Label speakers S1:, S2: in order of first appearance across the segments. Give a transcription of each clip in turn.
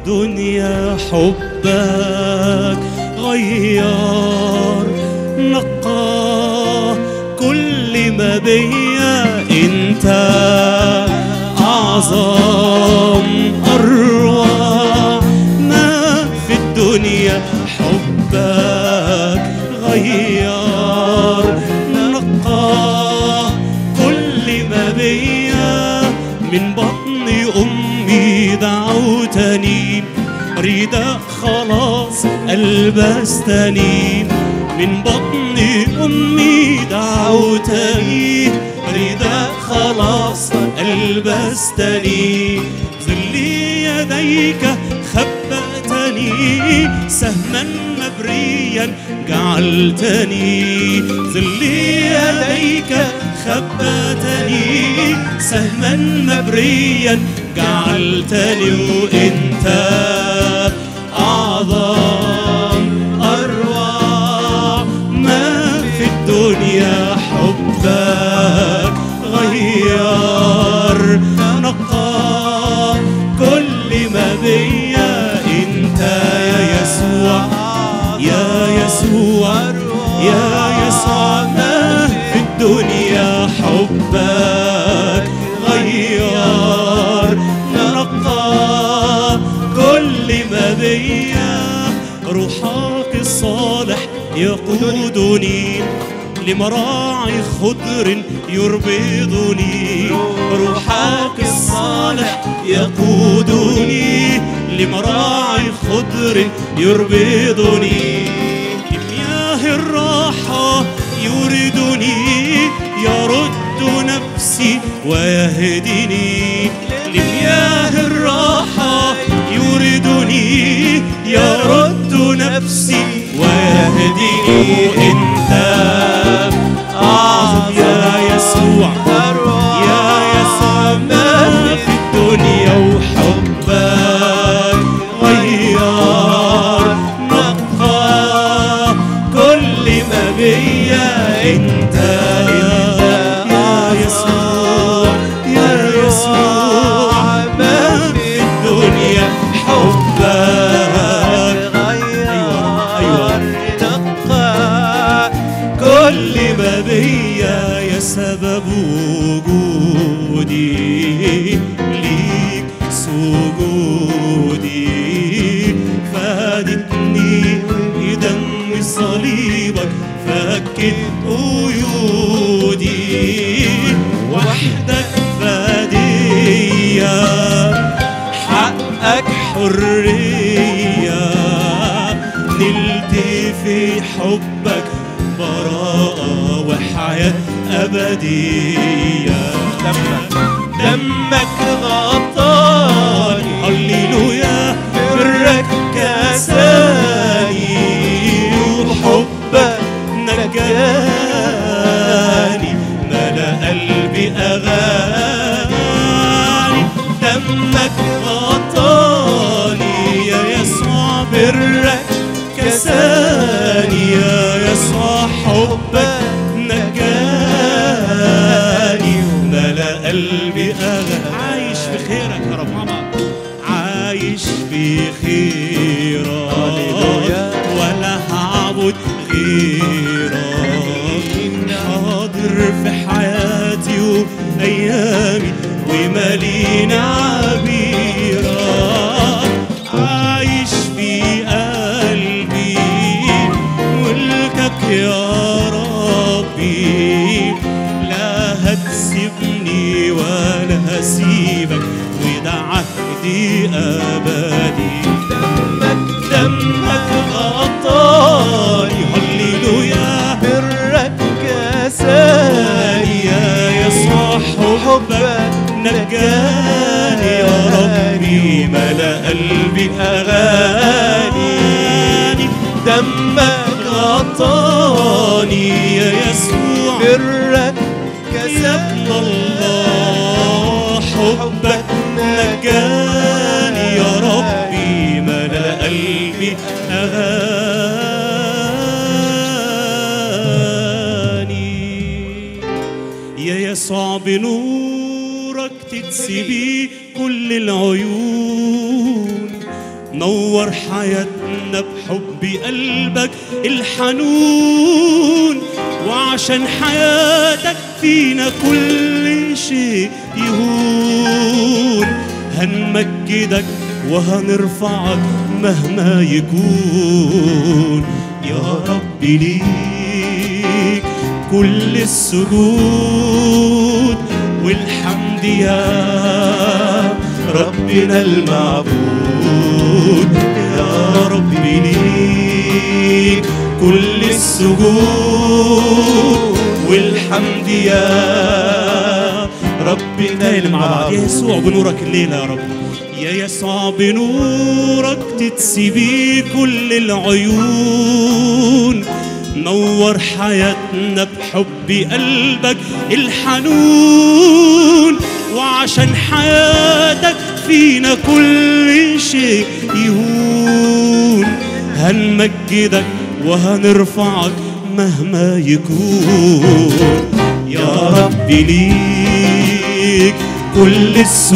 S1: الدنيا حبك غير نقى كل ما بيا انت اعظم اروع ما في الدنيا حبك غير نقى كل ما بيا من بطن امي دعوتني رداء خلاص البستني من بطن امي دعوتني رداء خلاص البستني ظلي يديك خبأتني سهما مبريا جعلتني ظلي يديك خبأتني سهما مبريا جعلتني وانت اعظم اروع ما في الدنيا حبك غير نقى كل ما بيا انت يا يسوع يا يسوع يا يسوع ما في الدنيا حبك غير نقى كل ما بيا روحك الصالح يقودني لمراعي خضر يربضني روحك الصالح يقودني لمراعي خضر يربضني لمياه الراحة يوردني يرد نفسي ويهدني لمياه الراحة يوردني يرد نفسي ويهدني انت اعظم يا يسوع يا يسوع ما في الدنيا وحبك غير نقى كل ما بيا انت يا يسوع يا يسوع ما في الدنيا حبك أيوة، أيوة. كل ما بيا يا سبب وجودي ليك سجودي فادتني بدم صليبك فكت قيودي وحدك فدية حقك حرية نلت في حبك براءة وحياة أبدية دمك غطاني هللويا برك كساني وحبك نجاني ملا قلبي أغاني دمك غطاني يا يسوع برك كساني يا يسوع حبك نجاني ملا قلبي أغاني عايش في خيرك يا رب ماما عايش في خيرك
S2: هللويا.
S1: ولا هعبد غيرك حاضر في حياتي وأيامي ومالينا عبيرك عايش في قلبي ملكك يا ربي لا هتسيبني ولا هسيبك وده عهدي أبدي دمك دمك غطاني هللويا
S2: برك
S1: كساني يا يسوع حبك نجاني يا ربي ملا قلبي أغاني دمك غطاني يا يسوع
S2: برك
S1: يا ابن الله حبك نجاني يا ربي ملا قلبي أغاني يا يسوع بنورك تتسبي كل العيون نور حياتنا بحب قلبك الحنون وعشان حياتك فينا كل شيء يهون هنمجدك وهنرفعك مهما يكون يا رب ليك كل السجود والحمد يا ربنا المعبود يا رب ليك كل السجود والحمد يا ربنا اللي مع بعض يا يسوع بنورك الليله يا رب يا يسوع بنورك تتسبي كل العيون نور حياتنا بحب قلبك الحنون وعشان حياتك فينا كل شيء يهون هنمجدك وهنرفعك مهما يكون يا رب ليك كل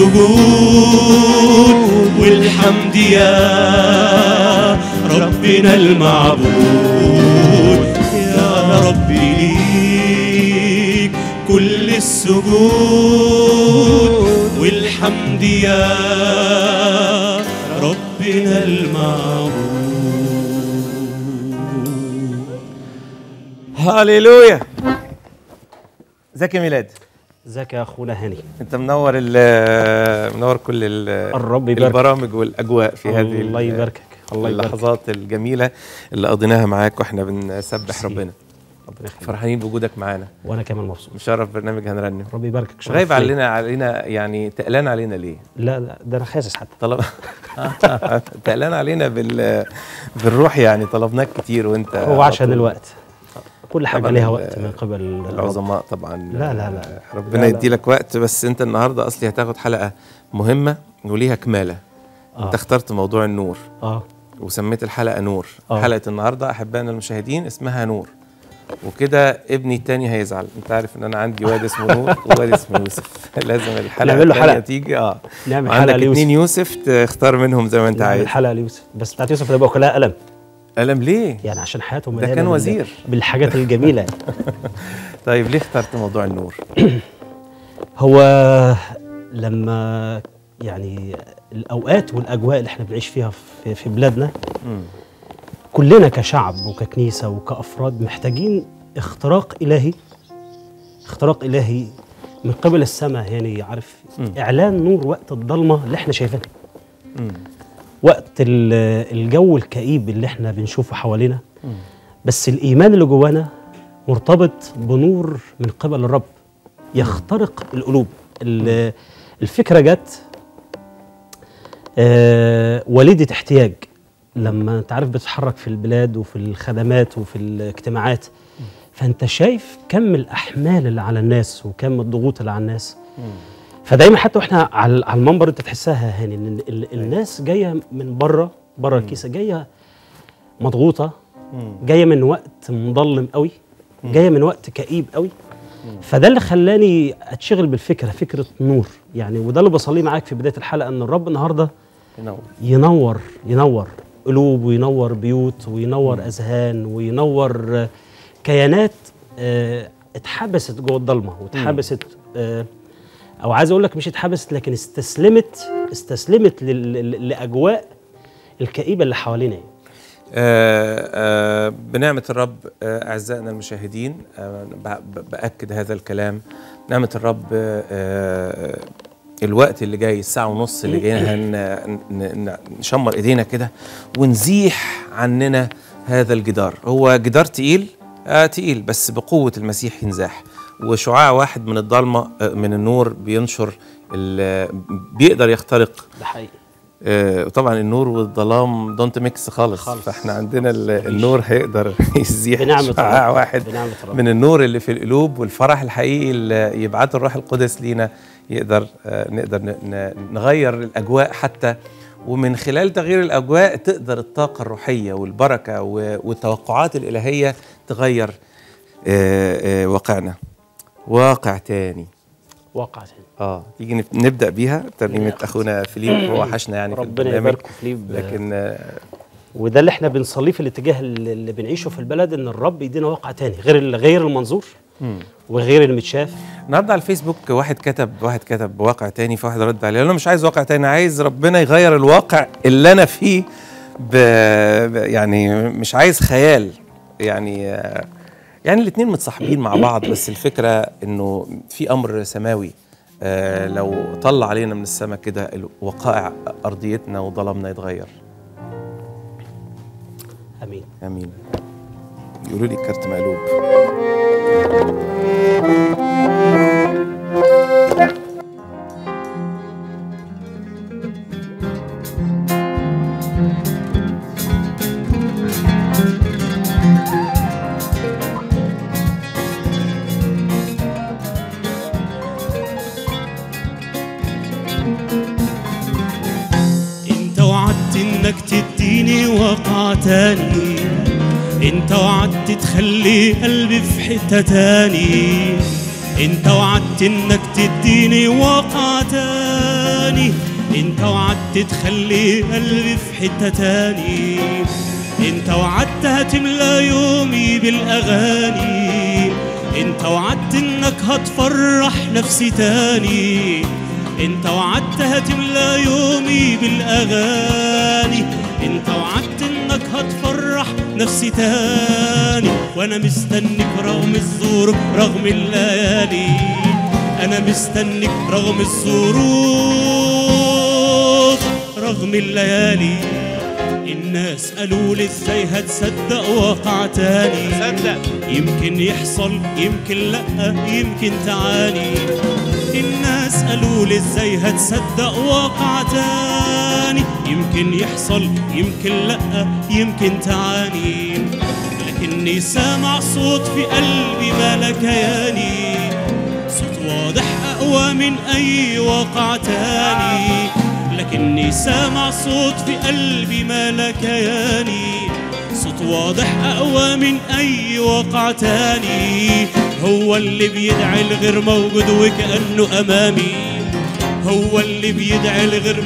S1: السجود والحمد يا ربنا المعبود يا رب ليك كل السجود والحمد يا ربنا المعبود
S3: هاليلويا ازيك يا ميلاد
S4: ازيك يا اخونا هاني
S3: انت منور ال منور كل ال
S4: الرب يبارك.
S3: البرامج والاجواء في هذه
S4: الله
S3: ال-
S4: يباركك الله يبارك
S3: اللحظات الجميله اللي قضيناها معاك واحنا بنسبح
S4: ميرسي.
S3: ربنا
S4: ربنا يخليك
S3: فرحانين بوجودك معانا
S4: وانا كمان مبسوط
S3: مشرف برنامج هنرنم
S4: رب يباركك شرف
S3: غايب
S4: ليا.
S3: علينا علينا يعني تقلان علينا ليه؟
S4: لا لا ده انا خاسس حتى
S3: طلب تقلان علينا بال بالروح يعني طلبناك كتير وانت
S4: هو
S3: على
S4: عشان
S3: طول.
S4: الوقت كل حاجه
S3: طبعاً
S4: ليها
S3: ال-
S4: وقت من قبل الرب.
S3: العظماء طبعا
S4: لا لا لا
S3: ربنا
S4: لا لا.
S3: يدي لك وقت بس انت النهارده اصلي هتاخد حلقه مهمه وليها كماله
S4: آه.
S3: انت اخترت موضوع النور
S4: اه
S3: وسميت الحلقه نور
S4: آه.
S3: حلقه النهارده احبائنا المشاهدين اسمها نور وكده ابني التاني هيزعل انت عارف ان انا عندي واد اسمه نور وواد اسمه يوسف لازم الحلقه
S4: نعمل له
S3: التانية
S4: حلقة.
S3: تيجي اه
S4: نعمل
S3: عندك
S4: حلقه
S3: اتنين
S4: ليوسف
S3: يوسف تختار منهم زي ما انت
S4: نعمل
S3: عايز
S4: حلقه ليوسف بس بتاعت يوسف تبقى كلها قلم
S3: قلم ليه
S4: يعني عشان حياته
S3: ده
S4: مليانة
S3: كان
S4: بال-
S3: وزير.
S4: بالحاجات الجميله
S3: طيب ليه اخترت موضوع النور
S4: هو لما يعني الاوقات والاجواء اللي احنا بنعيش فيها في, في بلادنا
S3: مم.
S4: كلنا كشعب وككنيسه وكافراد محتاجين اختراق الهي اختراق الهي من قبل السماء يعني عارف
S3: مم.
S4: اعلان نور وقت الضلمه اللي احنا شايفينها
S3: مم.
S4: وقت ال- الجو الكئيب اللي احنا بنشوفه حوالينا بس الايمان اللي جوانا مرتبط بنور من قبل الرب يخترق القلوب ال- الفكره جت آه، وليده احتياج لما انت عارف بتتحرك في البلاد وفي الخدمات وفي الاجتماعات فانت شايف كم الاحمال اللي على الناس وكم الضغوط اللي على الناس فدايما حتى واحنا على على المنبر انت تحسها هاني ان ال- الناس جايه من بره بره الكيسه جايه مضغوطه جايه من وقت مظلم قوي جايه من وقت كئيب قوي فده اللي خلاني اتشغل بالفكره فكره نور يعني وده اللي بصليه معاك في بدايه الحلقه ان الرب النهارده
S3: ينور
S4: ينور ينور قلوب وينور بيوت وينور اذهان وينور آه، كيانات آه، اتحبست جوه الضلمه واتحبست آه، او عايز اقول لك مش اتحبست لكن استسلمت استسلمت لل- لل- لاجواء الكئيبه اللي حوالينا يعني.
S3: آه، آه، بنعمة الرب آه، أعزائنا المشاهدين آه، ب- ب- بأكد هذا الكلام نعمة الرب آه، آه، الوقت اللي جاي الساعة ونص اللي جاي هن- ن- ن- نشمر إيدينا كده ونزيح عننا هذا الجدار هو جدار تقيل آه تقيل بس بقوة المسيح ينزاح وشعاع واحد من الضلمة آه، من النور بينشر ال- بيقدر يخترق
S4: ده حقيقي
S3: آه، طبعا النور والظلام دونت ميكس خالص,
S4: خالص.
S3: فاحنا عندنا ال- النور هيقدر يزيح
S4: بنعمة
S3: شعاع
S4: الرب.
S3: واحد
S4: بنعمة الرب.
S3: من النور اللي في القلوب والفرح الحقيقي اللي يبعته الروح القدس لينا يقدر آه، نقدر ن- ن- نغير الاجواء حتى ومن خلال تغيير الاجواء تقدر الطاقه الروحيه والبركه و- والتوقعات الالهيه تغير آه، آه، واقعنا واقع تاني
S4: واقع تاني
S3: اه تيجي نب- نبدا بيها ترنيمه اخونا فيليب هو وحشنا يعني في
S4: ربنا
S3: البرنامج
S4: يباركه فيليب
S3: لكن آه،
S4: وده اللي احنا بنصليه في الاتجاه اللي اللي بنعيشه في البلد ان الرب يدينا واقع تاني غير ال- غير المنظور وغير المتشاف
S3: النهارده على الفيسبوك واحد كتب واحد كتب واقع تاني فواحد رد عليه قال له مش عايز واقع تاني عايز ربنا يغير الواقع اللي انا فيه ب... ب- يعني مش عايز خيال يعني آه، يعني الاثنين متصاحبين مع بعض بس الفكره انه في امر سماوي آه لو طلع علينا من السماء كده وقائع ارضيتنا وظلمنا يتغير
S4: امين
S3: امين يقولوا لي الكارت مقلوب
S1: انت وعدت انك تديني واقع تاني انت وعدت تخلي قلبي في حتة تاني انت وعدت انك تديني واقع تاني انت وعدت تخلي قلبي في حتة تاني انت وعدت هتملى يومي بالاغاني انت وعدت انك هتفرح نفسي تاني انت وعدت هتملى يومي بالاغاني انت وعدت انك هتفرح نفسي تاني وانا مستنيك رغم الظروف رغم الليالي انا مستنيك رغم الظروف رغم الليالي الناس قالوا لي ازاي هتصدق واقع تاني
S2: صدق.
S1: يمكن يحصل يمكن لا يمكن تعاني الناس قالوا لي ازاي هتصدق واقع تاني يمكن يحصل يمكن لا يمكن تعاني لكني سامع صوت في قلبي ملا كياني صوت واضح أقوى من أي واقع تاني لكني سامع صوت في قلبي ملا كياني صوت واضح أقوى من أي واقع تاني هو اللي بيدعي الغير موجود وكأنه أمامي هو اللي بيدعي الغير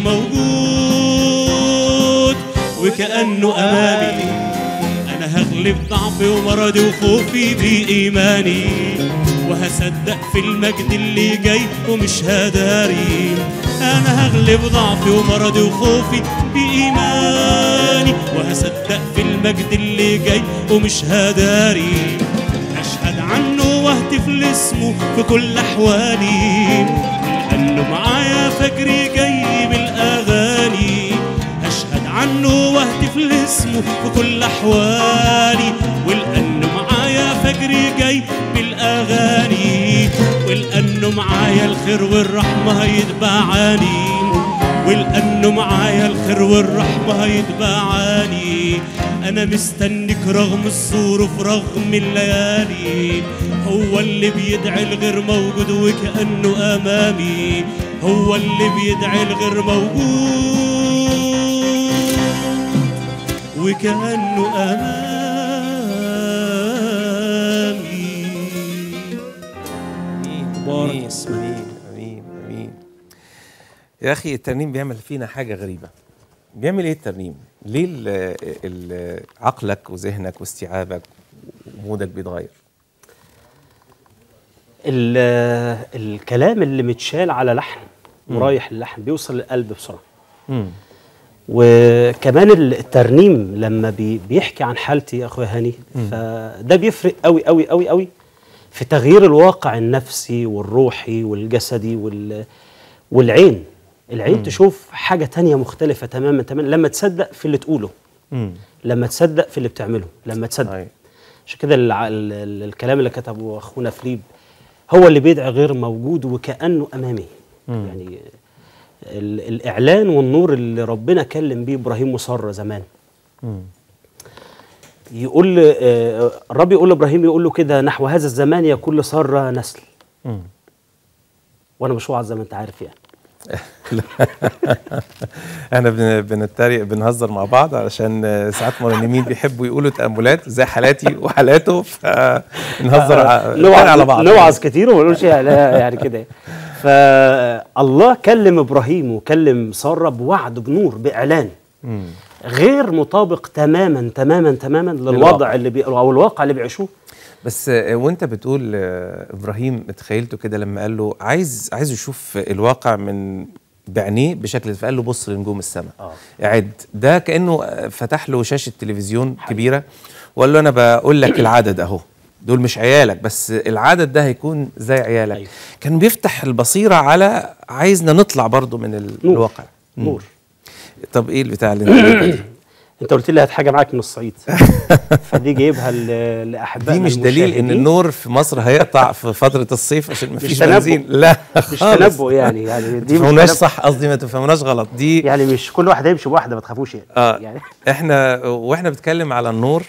S1: موجود وكأنه أمامي أنا هغلب ضعفي ومرضي وخوفي بإيماني وهصدق في المجد اللي جاي ومش هداري أنا هغلب ضعفي ومرضي وخوفي بإيماني وهصدق في المجد اللي جاي ومش هداري أشهد عنه واهتف لاسمه في كل أحوالي لأنه معايا فجري جاي بالأغاني أشهد عنه واهتف لاسمه في كل أحوالي ولأنه معايا فجري جاي بالأغاني ولأنه معايا الخير والرحمة هيتبعاني ولأنه معايا الخير والرحمة هيتبعاني أنا مستنيك رغم الظروف رغم الليالي هو اللي بيدعي الغير موجود وكأنه أمامي هو اللي بيدعي الغير موجود وكأنه أمامي
S3: بارك امين امين امين امين يا اخي الترنيم بيعمل فينا حاجه غريبه بيعمل ايه الترنيم ليه ال ال عقلك وذهنك واستيعابك ومودك بيتغير
S4: ال- الكلام اللي متشال على لحن ورايح للحن بيوصل للقلب بسرعه وكمان ال- الترنيم لما بي بيحكي عن حالتي يا اخويا هاني فده بيفرق قوي قوي قوي قوي في تغيير الواقع النفسي والروحي والجسدي وال والعين العين تشوف حاجه تانية مختلفه تماما تماما لما تصدق في اللي تقوله لما تصدق في اللي بتعمله لما تصدق
S3: أيوة.
S4: عشان كده الع- ال- ال- الكلام اللي كتبه اخونا فليب هو اللي بيدعي غير موجود وكانه امامي يعني ال- الاعلان والنور اللي ربنا كلم بيه ابراهيم وساره زمان يقول آه، الرب يقول لابراهيم يقول له كده نحو هذا الزمان يكون لساره نسل وانا مش وعظ زي ما انت عارف يعني
S3: احنا بن- بنتريق بنهزر مع بعض علشان آه، ساعات مرنمين بيحبوا يقولوا تاملات زي حالاتي وحالاته فنهزر ع-
S4: نوعظ
S3: على بعض
S4: نوعظ كتير وما نقولش يعني يعني كده فالله كلم ابراهيم وكلم ساره بوعد بنور باعلان غير مطابق تماما تماما تماما للوضع
S3: للواقع.
S4: اللي بي او الواقع اللي بيعيشوه
S3: بس آه، وانت بتقول آه، ابراهيم اتخيلته كده لما قال له عايز عايز يشوف الواقع من بعينيه بشكل فقال له بص لنجوم السماء
S4: آه.
S3: اعد ده كانه آه، فتح له شاشه تلفزيون كبيره وقال له انا بقول لك العدد اهو دول مش عيالك بس العدد ده هيكون زي عيالك
S4: أيوة.
S3: كان بيفتح البصيره على عايزنا نطلع برضو من ال-
S4: نور.
S3: الواقع مم.
S4: نور
S3: طب ايه البتاع اللي انت قلته ده؟
S4: انت قلت لي هات حاجه معاك من الصعيد فدي جايبها ل- لاحبائنا
S3: دي مش دليل ان
S4: المشاهدين.
S3: النور في مصر هيقطع في فتره الصيف عشان مفيش
S4: تنبؤ.
S3: بنزين لا
S4: مش
S3: خالص.
S4: تنبؤ يعني يعني
S3: ما
S4: دي مش
S3: تفهموناش
S4: تنبؤ.
S3: صح قصدي ما تفهموناش غلط دي
S4: يعني مش كل واحد هيمشي بواحده ما تخافوش يعني
S3: اه
S4: يعني
S3: احنا واحنا بنتكلم على النور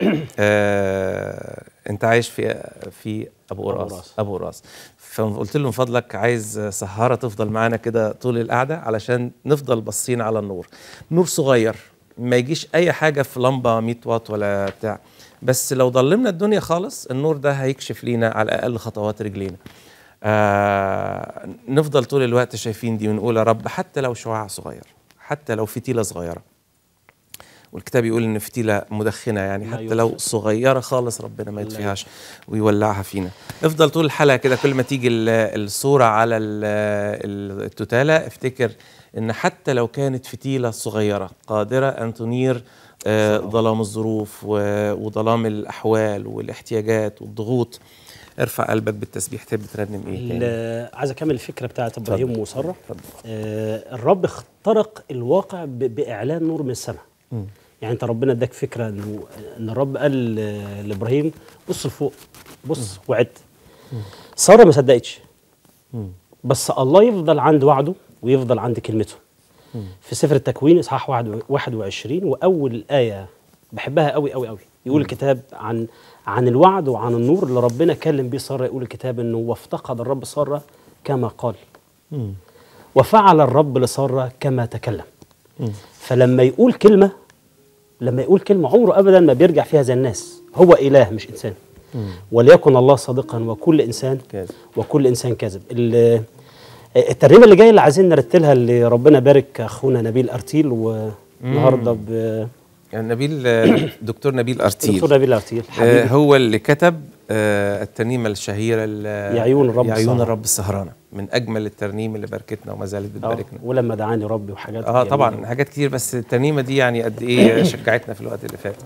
S3: آه انت عايش في في ابو
S4: أبو
S3: قراص
S4: قراص.
S3: ابو قراص فقلت له من فضلك عايز سهاره تفضل معانا كده طول القعده علشان نفضل باصين على النور نور صغير ما يجيش اي حاجه في لمبه 100 واط ولا بتاع بس لو ضلمنا الدنيا خالص النور ده هيكشف لينا على الاقل خطوات رجلينا آه نفضل طول الوقت شايفين دي ونقول يا رب حتى لو شعاع صغير حتى لو فتيله صغيره والكتاب يقول ان فتيله مدخنه يعني
S4: لا
S3: حتى لو
S4: يطفئ.
S3: صغيره خالص ربنا ما يطفيهاش ويولعها فينا افضل طول الحلقه كده كل ما تيجي ال- الصوره على ال- ال- التوتاله افتكر ان حتى لو كانت فتيله صغيره قادره ان تنير آه، ظلام الظروف و- وظلام الاحوال والاحتياجات والضغوط ارفع قلبك بالتسبيح تحب ترنم ايه تاني
S4: ال- عايز اكمل الفكره بتاعت ابراهيم
S3: اتفضل.
S4: وساره
S3: اتفضل.
S4: آه الرب اخترق الواقع ب- باعلان نور من السماء يعني انت ربنا اداك فكره انه ان الرب قال ل- لابراهيم بص لفوق بص وعد ساره ما صدقتش بس الله يفضل عند وعده ويفضل عند كلمته في سفر التكوين اصحاح واحد- 21 واول ايه بحبها قوي قوي قوي يقول الكتاب عن عن الوعد وعن النور اللي ربنا كلم بيه ساره يقول الكتاب انه وافتقد الرب ساره كما قال وفعل الرب لساره كما تكلم فلما يقول كلمه لما يقول كلمه عمره ابدا ما بيرجع فيها زي الناس هو اله مش انسان وليكن الله صادقا وكل انسان
S3: كاذب.
S4: وكل انسان كاذب ال- الترنيمه اللي جايه اللي عايزين نرتلها اللي ربنا بارك اخونا نبيل ارتيل والنهارده ب
S3: يعني نبيل آه، دكتور نبيل ارتيل
S4: دكتور نبيل ارتيل
S3: آه،
S4: حبيبي
S3: هو اللي كتب آه، الترنيمه الشهيره ال-
S4: يا عيون الرب
S3: يا عيون
S4: السهرانة.
S3: الرب السهرانه من اجمل الترنيم اللي باركتنا وما زالت
S4: آه،
S3: بتباركنا
S4: ولما دعاني ربي وحاجات
S3: اه
S4: جميلة.
S3: طبعا حاجات كتير بس الترنيمه دي يعني قد ايه شجعتنا في الوقت اللي فات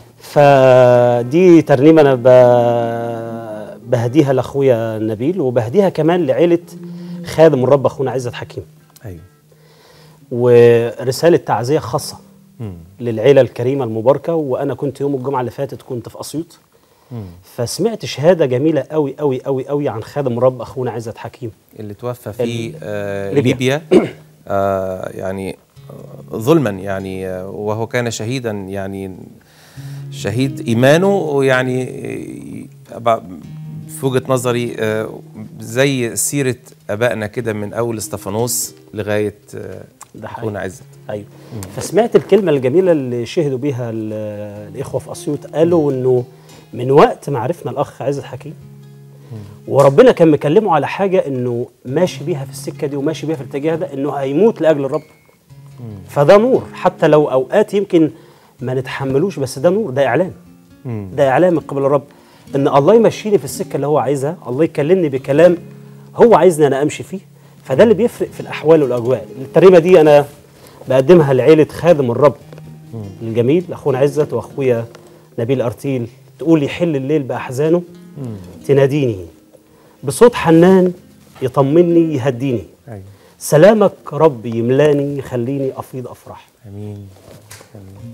S4: فدي ترنيمه انا ب- بهديها لاخويا نبيل وبهديها كمان لعيله خادم الرب اخونا عزت حكيم
S3: ايوه
S4: ورساله تعزيه خاصه
S3: مم.
S4: للعيله الكريمه المباركه وانا كنت يوم الجمعه اللي فاتت كنت في اسيوط فسمعت شهاده جميله قوي قوي قوي قوي عن خادم الرب اخونا عزت حكيم
S3: اللي توفى في آه
S4: ليبيا.
S3: ليبيا آه يعني آه، ظلما يعني آه، وهو كان شهيدا يعني شهيد ايمانه ويعني آه، أبع- في وجهه نظري آه، زي سيره ابائنا كده من اول استفانوس لغايه آه،
S4: ده حقيقي.
S3: اخونا عزت
S4: ايوه فسمعت الكلمه الجميله اللي شهدوا بيها ال- الاخوه في اسيوط قالوا انه من وقت ما عرفنا الاخ عزت حكيم وربنا كان مكلمه على حاجه انه ماشي بيها في السكه دي وماشي بيها في الاتجاه ده انه هيموت لاجل الرب فده نور حتى لو اوقات يمكن ما نتحملوش بس ده نور ده اعلان ده اعلان من قبل الرب ان الله يمشيني في السكه اللي هو عايزها الله يكلمني بكلام هو عايزني انا امشي فيه فده اللي بيفرق في الاحوال والاجواء الترنيمه دي انا بقدمها لعيله خادم الرب الجميل اخونا عزت واخويا نبيل ارتيل تقول يحل الليل باحزانه تناديني بصوت حنان يطمني يهديني
S3: ايوه
S4: سلامك رب يملاني يخليني افيض افرح
S3: امين امين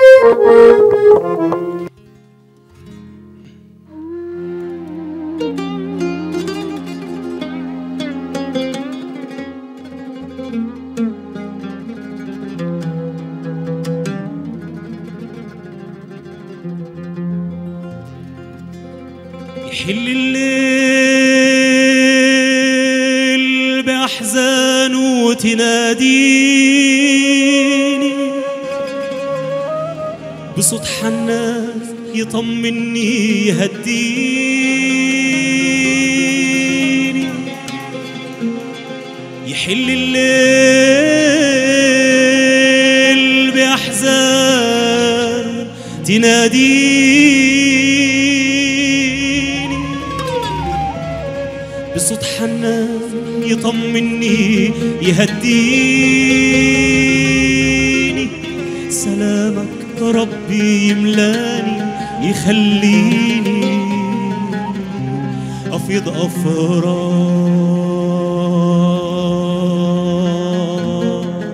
S1: يحل الليل بأحزانه تناديني بصوت حنان يطمني يهديني يحل الليل بأحزان تناديني بصوت حنان يطمني يهديني سلامك ربي يملاني يخليني أفيض أفراح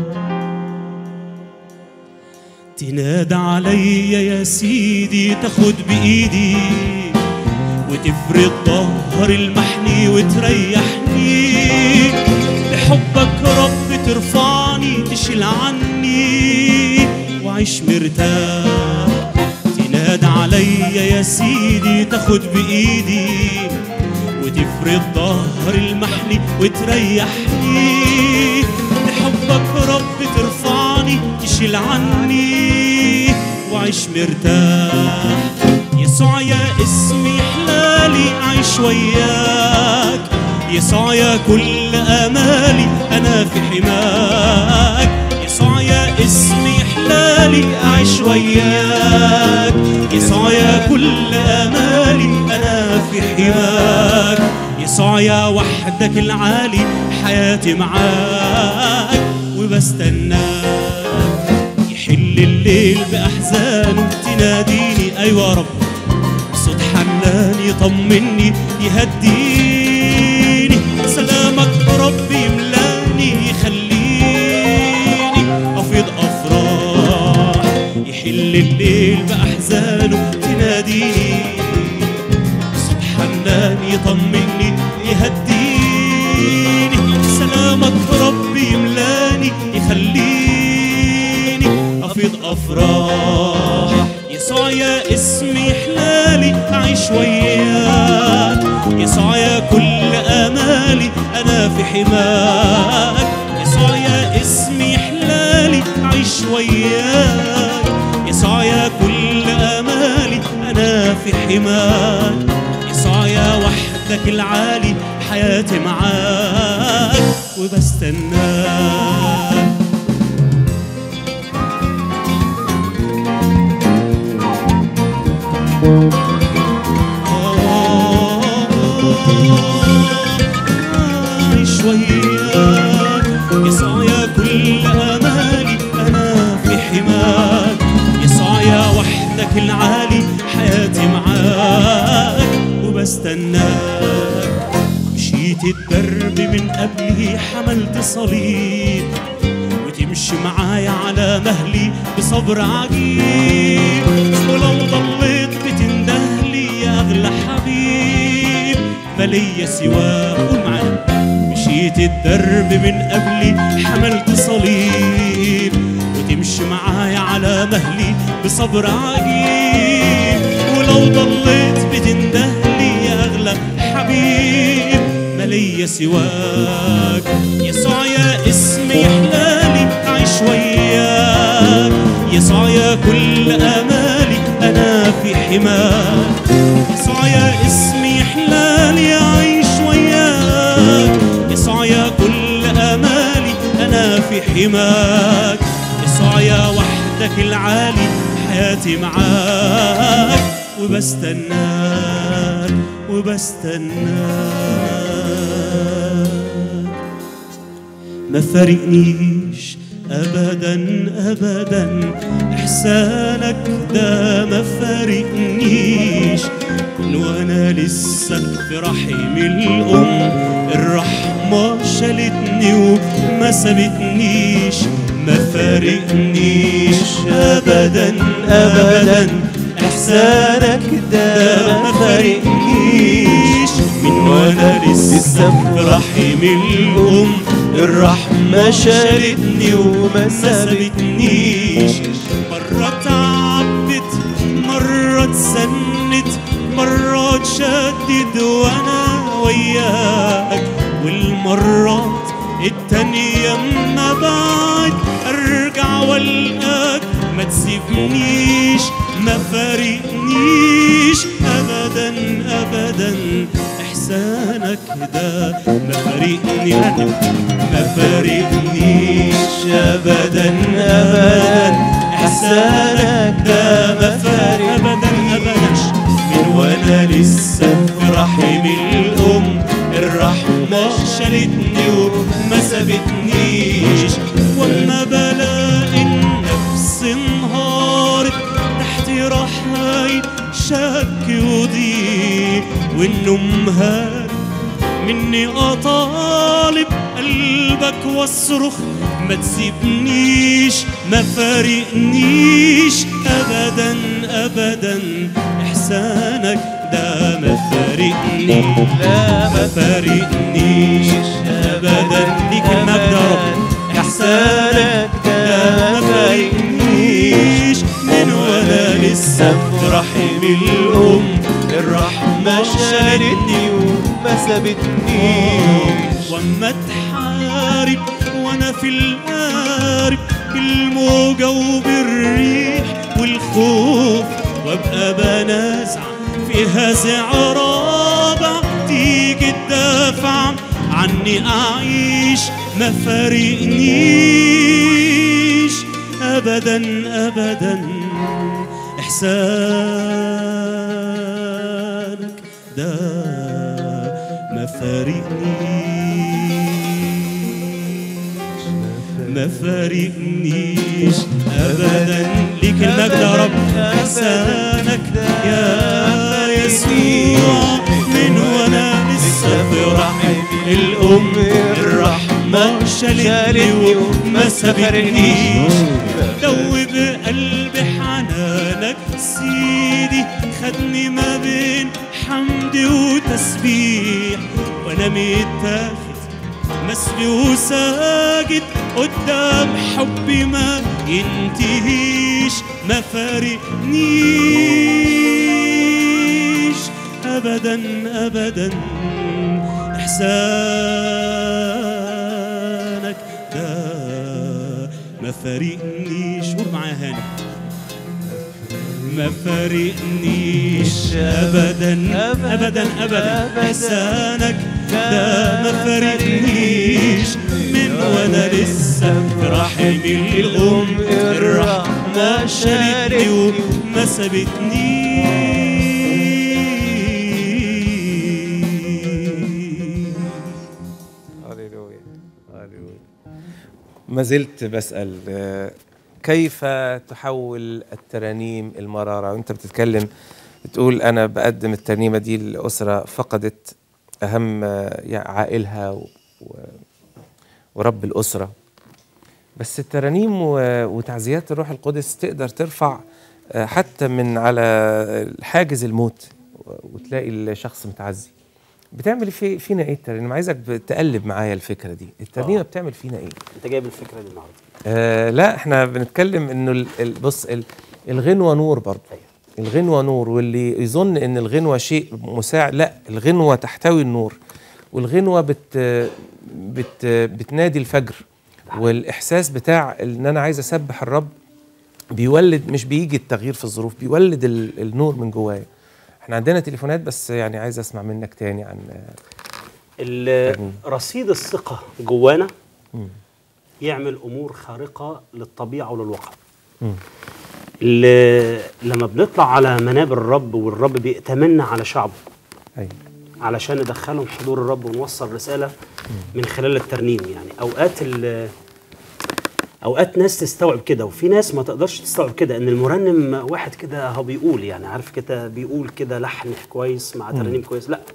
S1: تنادى علي يا سيدي تاخد بإيدي وتفرد ظهر المحني وتريحني بحبك رب ترفعني تشيل عني وعيش مرتاح تنادى علي يا سيدي تاخد بإيدي وتفرد ظهر المحني وتريحني بحبك رب ترفعني تشيل عني وعيش مرتاح يسوع يا اسمي حلالي أعيش وياك يسوع يا كل أمالي أنا في حماك يسوع يا اسمي حلالي أعيش وياك يسوع يا كل أمالي أنا في حماك يسوع يا وحدك العالي حياتي معاك وبستناك يحل الليل بأحزانه تناديني أيوة رب صوت حنان يطمني يهديني سلامك ربي يملاني يخليني أفيض أفراح يحل الليل بأحزانه تناديني صوت حنان يطمني يهديني سلامك ربي يملاني يخليني أفيض أفراح يسوع يا اسمي حلالي أعيش وياك يسوع يا كل أمالي أنا في حماك يسوع يا اسمي حلالي أعيش وياك يسوع يا كل أمالي أنا في حماك يسوع يا وحدك العالي حياتي معاك وبستناك عيش وياك يسوع يا كل امالي انا في حماك يسوع يا وحدك العالي حياتي معاك وبستناك مشيت الدرب من قبله حملت صليب وتمشي معايا على مهلي بصبر عجيب ولو ضليت بتندهلي يا اغلى حبيب ماليا سواك قول معايا مشيت الدرب من قبلي حملت صليب وتمشي معايا على مهلي بصبر عجيب ولو ضليت بتندهلي يا اغلى حبيب ماليا سواك يسوع يا اسمي يحلالي أعيش وياك يسوع يا كل أمالي أنا في حماك يسوع يا اسمي يحلالي أعيش وياك يسوع يا كل أمالي أنا في حماك يسوع يا وحدك العالي حياتي معاك وبستناك وبستناك ما فارقنيش ابدا ابدا احسانك ده ما فارقنيش من وانا لسه في رحم الام الرحمه شالتني وما سابتنيش ما فارقنيش ابدا ابدا
S2: إحسانك ده ما فارقنيش
S1: من وانا لسه في رحم الام
S2: الرحمة شالتني وما
S1: سابتنيش مرة تعبت مرة اتسنت مرة اتشدد وانا وياك والمرات التانية اما بعد ارجع والقاك ما تسيبنيش ما فارقنيش ابدا ابدا إحسانك ده ما فارقني ما فارقنيش أبدا أبدا إحسانك ده ما فارق أبدا أبدا من وأنا لسه في رحم الأم الرحمة شالتني وما سابتنيش وأما بلاقي النفس انهارت تحت رحاي شك وضيق والنوم هارب مني أطالب قلبك واصرخ ما تسيبنيش ما فارقنيش أبدا أبدا إحسانك ده ما فارقني
S2: لا
S1: ما فارقنيش أبدا ليك المجد يا رب
S2: إحسانك ده
S1: ما
S2: ما
S1: فارقنيش من وأنا لسه في رحم الأم الرحمة شالتني
S2: وما سابتنيش
S1: واما تحارب وانا في القارب بالموجة وبالريح والخوف وابقى بنازع في هزع رابع تيجي تدافع عني اعيش ما فارقنيش ابدا ابدا احسانك ده ما فارقنيش ما فارقنيش ابدا ليك المجد يا رب احسانك يا يسوع من وانا لسه في رحم الام الرحمه شالتني وما سابتنيش دوب قلبي حنانك سيدي خدني ما بين حمد وتسبيح وانا متاخد مسلي وساجد قدام حبي ما ينتهيش ما فارقنيش ابدا ابدا احسانك ده ما فارقنيش قول معايا هاني ما فارقنيش ابدا ابدا ابدا احسانك ده ما فارقنيش من وانا لسه في رحم الام الرحمه شالتني وما سابتنيش
S3: هللويا هللويا ما زلت بسأل آه، كيف تحول الترانيم المرارة وانت بتتكلم بتقول انا بقدم الترنيمة دي لأسرة فقدت اهم آه، يعني عائلها و... و... ورب الأسرة بس الترانيم و... وتعزيات الروح القدس تقدر ترفع آه، حتى من على حاجز الموت و- وتلاقي الشخص متعزي بتعمل في فينا ايه الترنيمه عايزك تقلب معايا الفكره دي الترنيمه
S4: آه.
S3: بتعمل فينا ايه
S4: انت جايب الفكره دي النهارده
S3: آه لا احنا بنتكلم انه ال- ال- بص ال- الغنوه نور برضه الغنوه نور واللي يظن ان الغنوه شيء مساعد لا الغنوه تحتوي النور والغنوه بت بت بتنادي الفجر والاحساس بتاع ان انا عايز اسبح الرب بيولد مش بيجي التغيير في الظروف بيولد ال- النور من جوايا احنا عندنا تليفونات بس يعني عايز اسمع منك تاني عن
S4: ال-
S3: جميل.
S4: رصيد الثقه جوانا
S3: مم.
S4: يعمل امور خارقه للطبيعه وللواقع
S3: مم.
S4: ال- لما بنطلع على منابر الرب والرب بيأتمنا على شعبه
S3: ايوه
S4: علشان ندخلهم حضور الرب ونوصل رساله من خلال الترنيم يعني اوقات ال- اوقات ناس تستوعب كده وفي ناس ما تقدرش تستوعب كده ان المرنم واحد كده هو بيقول يعني عارف كده بيقول كده لحن كويس مع ترنيم كويس لا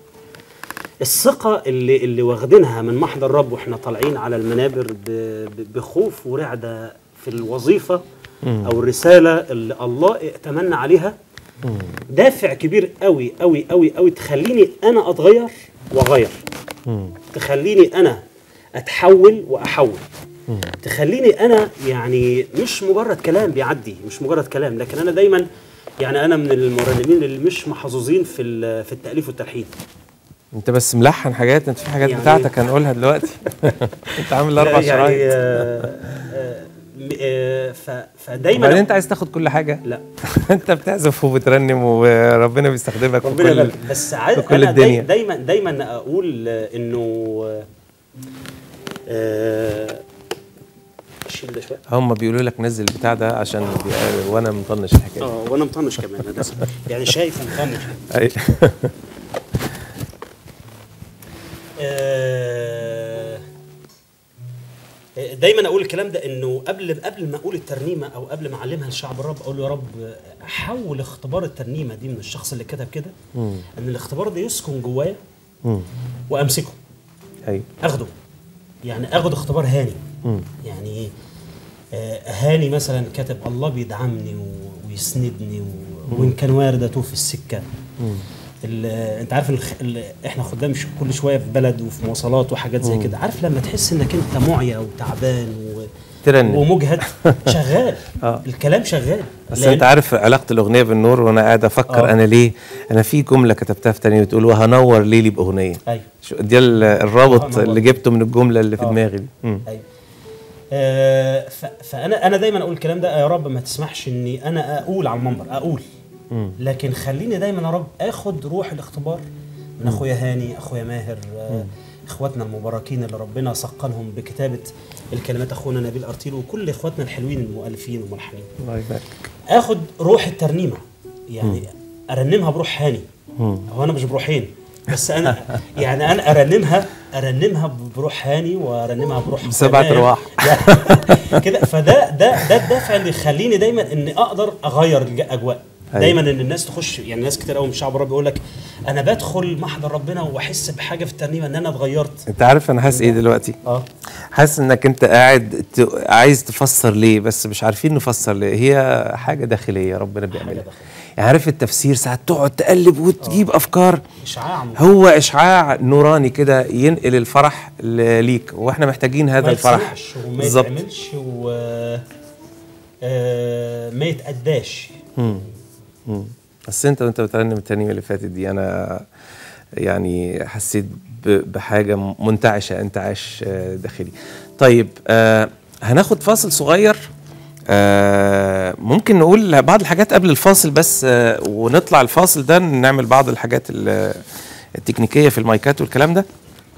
S4: الثقة اللي اللي واخدينها من محضر الرب واحنا طالعين على المنابر ب- ب- بخوف ورعدة في الوظيفة او الرسالة اللي الله ائتمنا عليها دافع كبير قوي قوي قوي قوي تخليني انا اتغير واغير
S3: مم.
S4: تخليني انا اتحول واحول تخليني انا يعني مش مجرد كلام بيعدي مش مجرد كلام لكن انا دايما يعني انا من المرنمين اللي مش محظوظين في ال- في التاليف والتلحين
S3: انت بس ملحن حاجات انت في حاجات
S4: يعني-
S3: بتاعتك هنقولها دلوقتي انت عامل اربع
S4: يعني
S3: شرايط
S4: آه، آه، م- آه، ف- فدايما
S3: بعدين انت عايز تاخد كل حاجه
S4: لا
S3: انت بتعزف وبترنم وربنا بيستخدمك في
S4: ربنا
S3: كل
S4: يبارك بس عايز
S3: في كل
S4: انا داي
S3: الدنيا.
S4: دايما دايما اقول آه، انه آه، شيل ده شويه
S3: هم بيقولوا لك نزل البتاع ده عشان بي- وانا مطنش الحكايه دي.
S4: اه وانا مطنش كمان انا اسف يعني شايف ومطنش
S3: أي.
S4: آه، دايما اقول الكلام ده انه قبل قبل ما اقول الترنيمه او قبل ما اعلمها لشعب الرب اقول له يا رب حول اختبار الترنيمه دي من الشخص اللي كتب كده ان الاختبار ده يسكن جوايا
S3: مم.
S4: وامسكه
S3: ايوه
S4: اخده يعني اخد اختبار هاني
S3: مم.
S4: يعني آه، هاني مثلا كاتب الله بيدعمني و- ويسندني و- وان كان وارد اتوه في السكه ال- انت عارف الخ... ال... احنا خدام ش- كل شويه في بلد وفي مواصلات وحاجات زي كده عارف لما تحس انك انت معيا وتعبان و...
S3: ترنم
S4: ومجهد شغال
S3: آه.
S4: الكلام شغال
S3: بس
S4: لأن-
S3: انت عارف علاقه الاغنيه بالنور وانا قاعد افكر
S4: آه.
S3: انا ليه انا في جمله كتبتها في تانية بتقول وهنور ليلي باغنيه
S4: ايوه
S3: شو دي ال- الرابط
S4: وهنور.
S3: اللي جبته من الجمله اللي في
S4: آه.
S3: دماغي دي مم.
S4: ايوه آه ف... فانا انا دايما اقول الكلام ده يا رب ما تسمحش اني انا اقول على المنبر اقول لكن خليني دايما يا رب اخد روح الاختبار من اخويا هاني اخويا ماهر آه اخواتنا المباركين اللي ربنا ثقلهم بكتابه الكلمات اخونا نبيل ارتيل وكل اخواتنا الحلوين المؤلفين والملحنين
S3: الله يبارك
S4: اخد روح الترنيمه يعني ارنمها بروح هاني هو انا مش بروحين بس انا يعني انا ارنمها ارنمها بروح هاني وارنمها بروح
S3: بسبعة
S4: ماهر.
S3: أرواح.
S4: كده فده ده ده الدافع اللي يخليني دايما اني اقدر اغير الاجواء
S3: أيوة.
S4: دايما ان الناس تخش يعني ناس كتير قوي من الشعب الرب يقول لك انا بدخل محضر ربنا واحس بحاجه في الترنيمه ان انا اتغيرت
S3: انت عارف انا حاسس ايه دلوقتي
S4: اه
S3: حاسس انك انت قاعد ت... عايز تفسر ليه بس مش عارفين نفسر ليه هي حاجه داخليه ربنا بيعملها
S4: داخلية.
S3: يعني عارف التفسير ساعات تقعد تقلب وتجيب افكار
S4: اشعاع
S3: هو اشعاع نوراني كده ينقل الفرح ل- ليك واحنا محتاجين هذا
S4: ما
S3: الفرح
S4: يتسمعش وما
S3: بالظبط
S4: يتعملش و آه، ما يتأداش
S3: مم. بس انت وانت بترنم الترنيمه اللي فاتت دي انا يعني حسيت ب- بحاجه منتعشه انتعاش آه، داخلي طيب آه هناخد فاصل صغير آه ممكن نقول بعض الحاجات قبل الفاصل بس آه ونطلع الفاصل ده نعمل بعض الحاجات ال- التكنيكيه في المايكات والكلام ده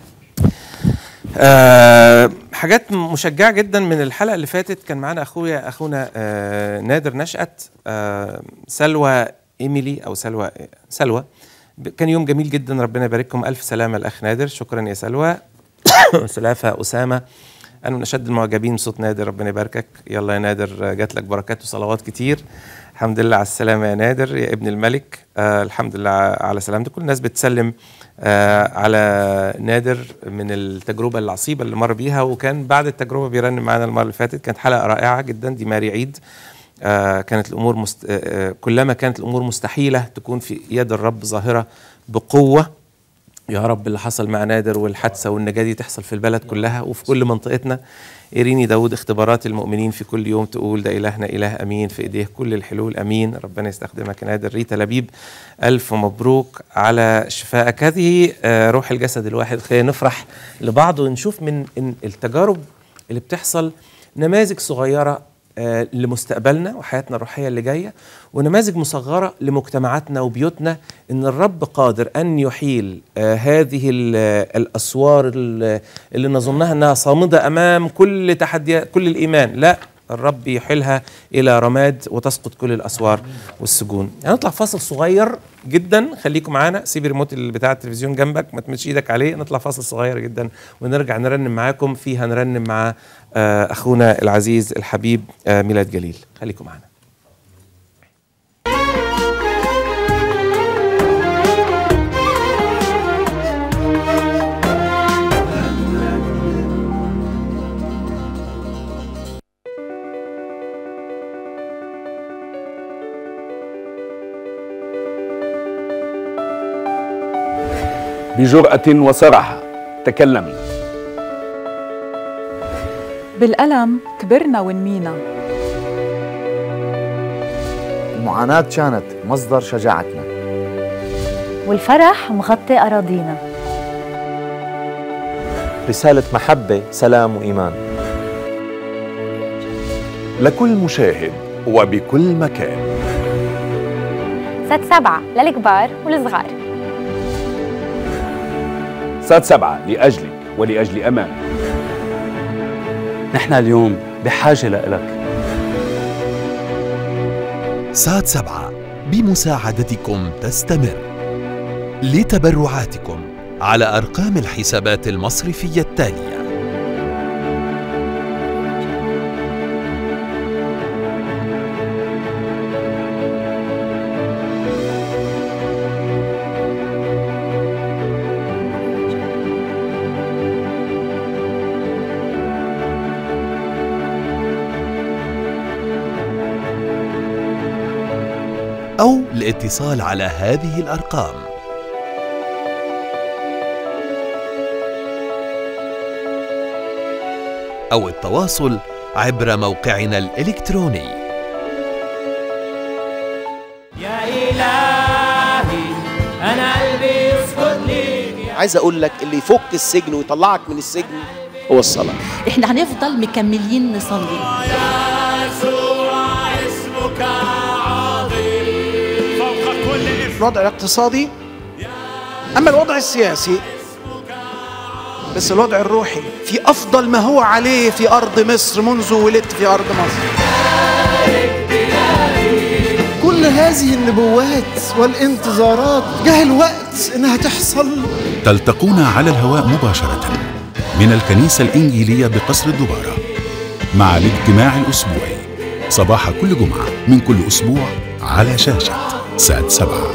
S3: آه حاجات مشجعة جدا من الحلقة اللي فاتت كان معانا أخويا أخونا آه نادر نشأت آه سلوى إيميلي أو سلوى سلوى ب- كان يوم جميل جدا ربنا يبارككم ألف سلامة الأخ نادر شكرا يا سلوى سلافة أسامة أنا من أشد المعجبين بصوت نادر ربنا يباركك يلا يا نادر آه، جات لك بركات وصلوات كتير الحمد لله على السلامة يا نادر يا ابن الملك آه الحمد لله على سلامتك كل الناس بتسلم آه على نادر من التجربة العصيبة اللي مر بيها وكان بعد التجربة بيرنم معانا المرة اللي فاتت كانت حلقة رائعة جدا دي ماري عيد آه كانت الأمور مست... آه آه، كلما كانت الأمور مستحيلة تكون في يد الرب ظاهرة بقوة يا رب اللي حصل مع نادر والحادثة والنجاة دي تحصل في البلد كلها وفي كل منطقتنا إيريني داود اختبارات المؤمنين في كل يوم تقول ده إلهنا إله أمين في إيديه كل الحلول أمين ربنا يستخدمك يا نادر ريتا لبيب ألف مبروك على شفائك هذه آه، روح الجسد الواحد خلينا نفرح لبعض ونشوف من إن التجارب اللي بتحصل نماذج صغيرة آه، لمستقبلنا وحياتنا الروحية اللي جاية ونماذج مصغرة لمجتمعاتنا وبيوتنا إن الرب قادر أن يحيل آه، هذه ال- الأسوار ال- اللي نظنها أنها صامدة أمام كل تحديات كل الإيمان لا الرب يحيلها إلى رماد وتسقط كل الأسوار والسجون هنطلع فاصل صغير جدا خليكم معانا سيب الريموت اللي بتاع التلفزيون جنبك ما تمدش ايدك عليه نطلع فاصل صغير جدا ونرجع نرنم معاكم فيه هنرنم مع آه، اخونا العزيز الحبيب آه، ميلاد جليل خليكم معانا
S5: بجرأة وصراحة تكلمي
S6: بالألم كبرنا ونمينا
S7: المعاناة كانت مصدر شجاعتنا
S8: والفرح مغطي أراضينا
S2: رسالة محبة سلام وإيمان
S5: لكل مشاهد وبكل مكان
S8: سات سبعة للكبار والصغار
S5: سات سبعة لأجلك ولأجل أمانك
S9: نحن اليوم بحاجة لإلك
S10: سات سبعة بمساعدتكم تستمر لتبرعاتكم على أرقام الحسابات المصرفية التالية أو الاتصال على هذه الأرقام أو التواصل عبر موقعنا الإلكتروني
S11: يا إلهي أنا قلبي يسكت ليك
S12: عايز اقول لك اللي يفك السجن ويطلعك من السجن هو الصلاه
S13: احنا هنفضل مكملين نصلي
S11: يسوع اسمك عظيم فوق كل
S14: الوضع الاقتصادي اما الوضع السياسي بس الوضع الروحي في افضل ما هو عليه في ارض مصر منذ ولدت في ارض مصر
S15: كل هذه النبوات والانتظارات جه الوقت انها تحصل
S16: تلتقون على الهواء مباشرة من الكنيسة الإنجيلية بقصر الدبارة مع الاجتماع الأسبوعي صباح كل جمعة من كل أسبوع على شاشة سات سبعة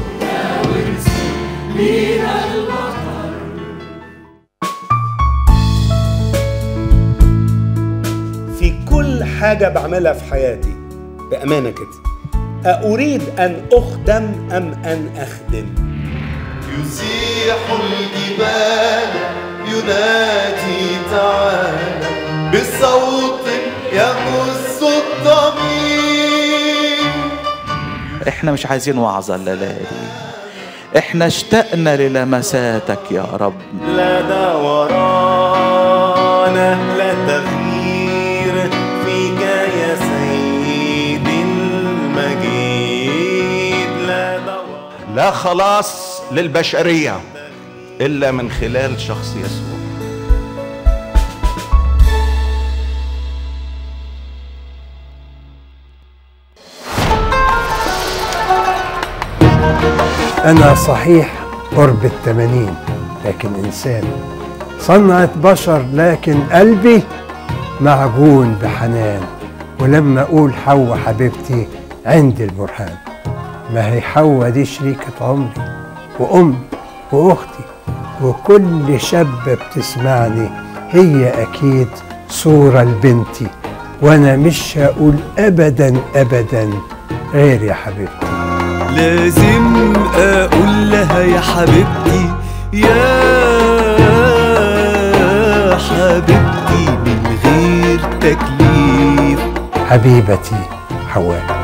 S17: في كل حاجة بعملها في حياتي بأمانة كده أريد أن أخدم أم أن أخدم
S2: يزيح الجبال ينادي تعالى بصوت يمس الضمير
S18: احنا مش عايزين وعظة الليلة دي احنا اشتقنا للمساتك يا رب
S2: لا دوران لا تغيير فيك يا سيد المجيد لا دوران
S19: لا خلاص للبشرية إلا من خلال شخص يسوع
S20: أنا صحيح قرب التمانين لكن إنسان صنعة بشر لكن قلبي معجون بحنان ولما أقول حواء حبيبتي عندي البرهان ما هي حواء دي شريكة عمري وأمي وأختي وكل شاب بتسمعني هي أكيد صورة لبنتي وأنا مش هقول أبدا أبدا غير يا حبيبتي
S2: لازم اقول لها يا حبيبتي يا حبيبتي من غير تكليف
S20: حبيبتي حواء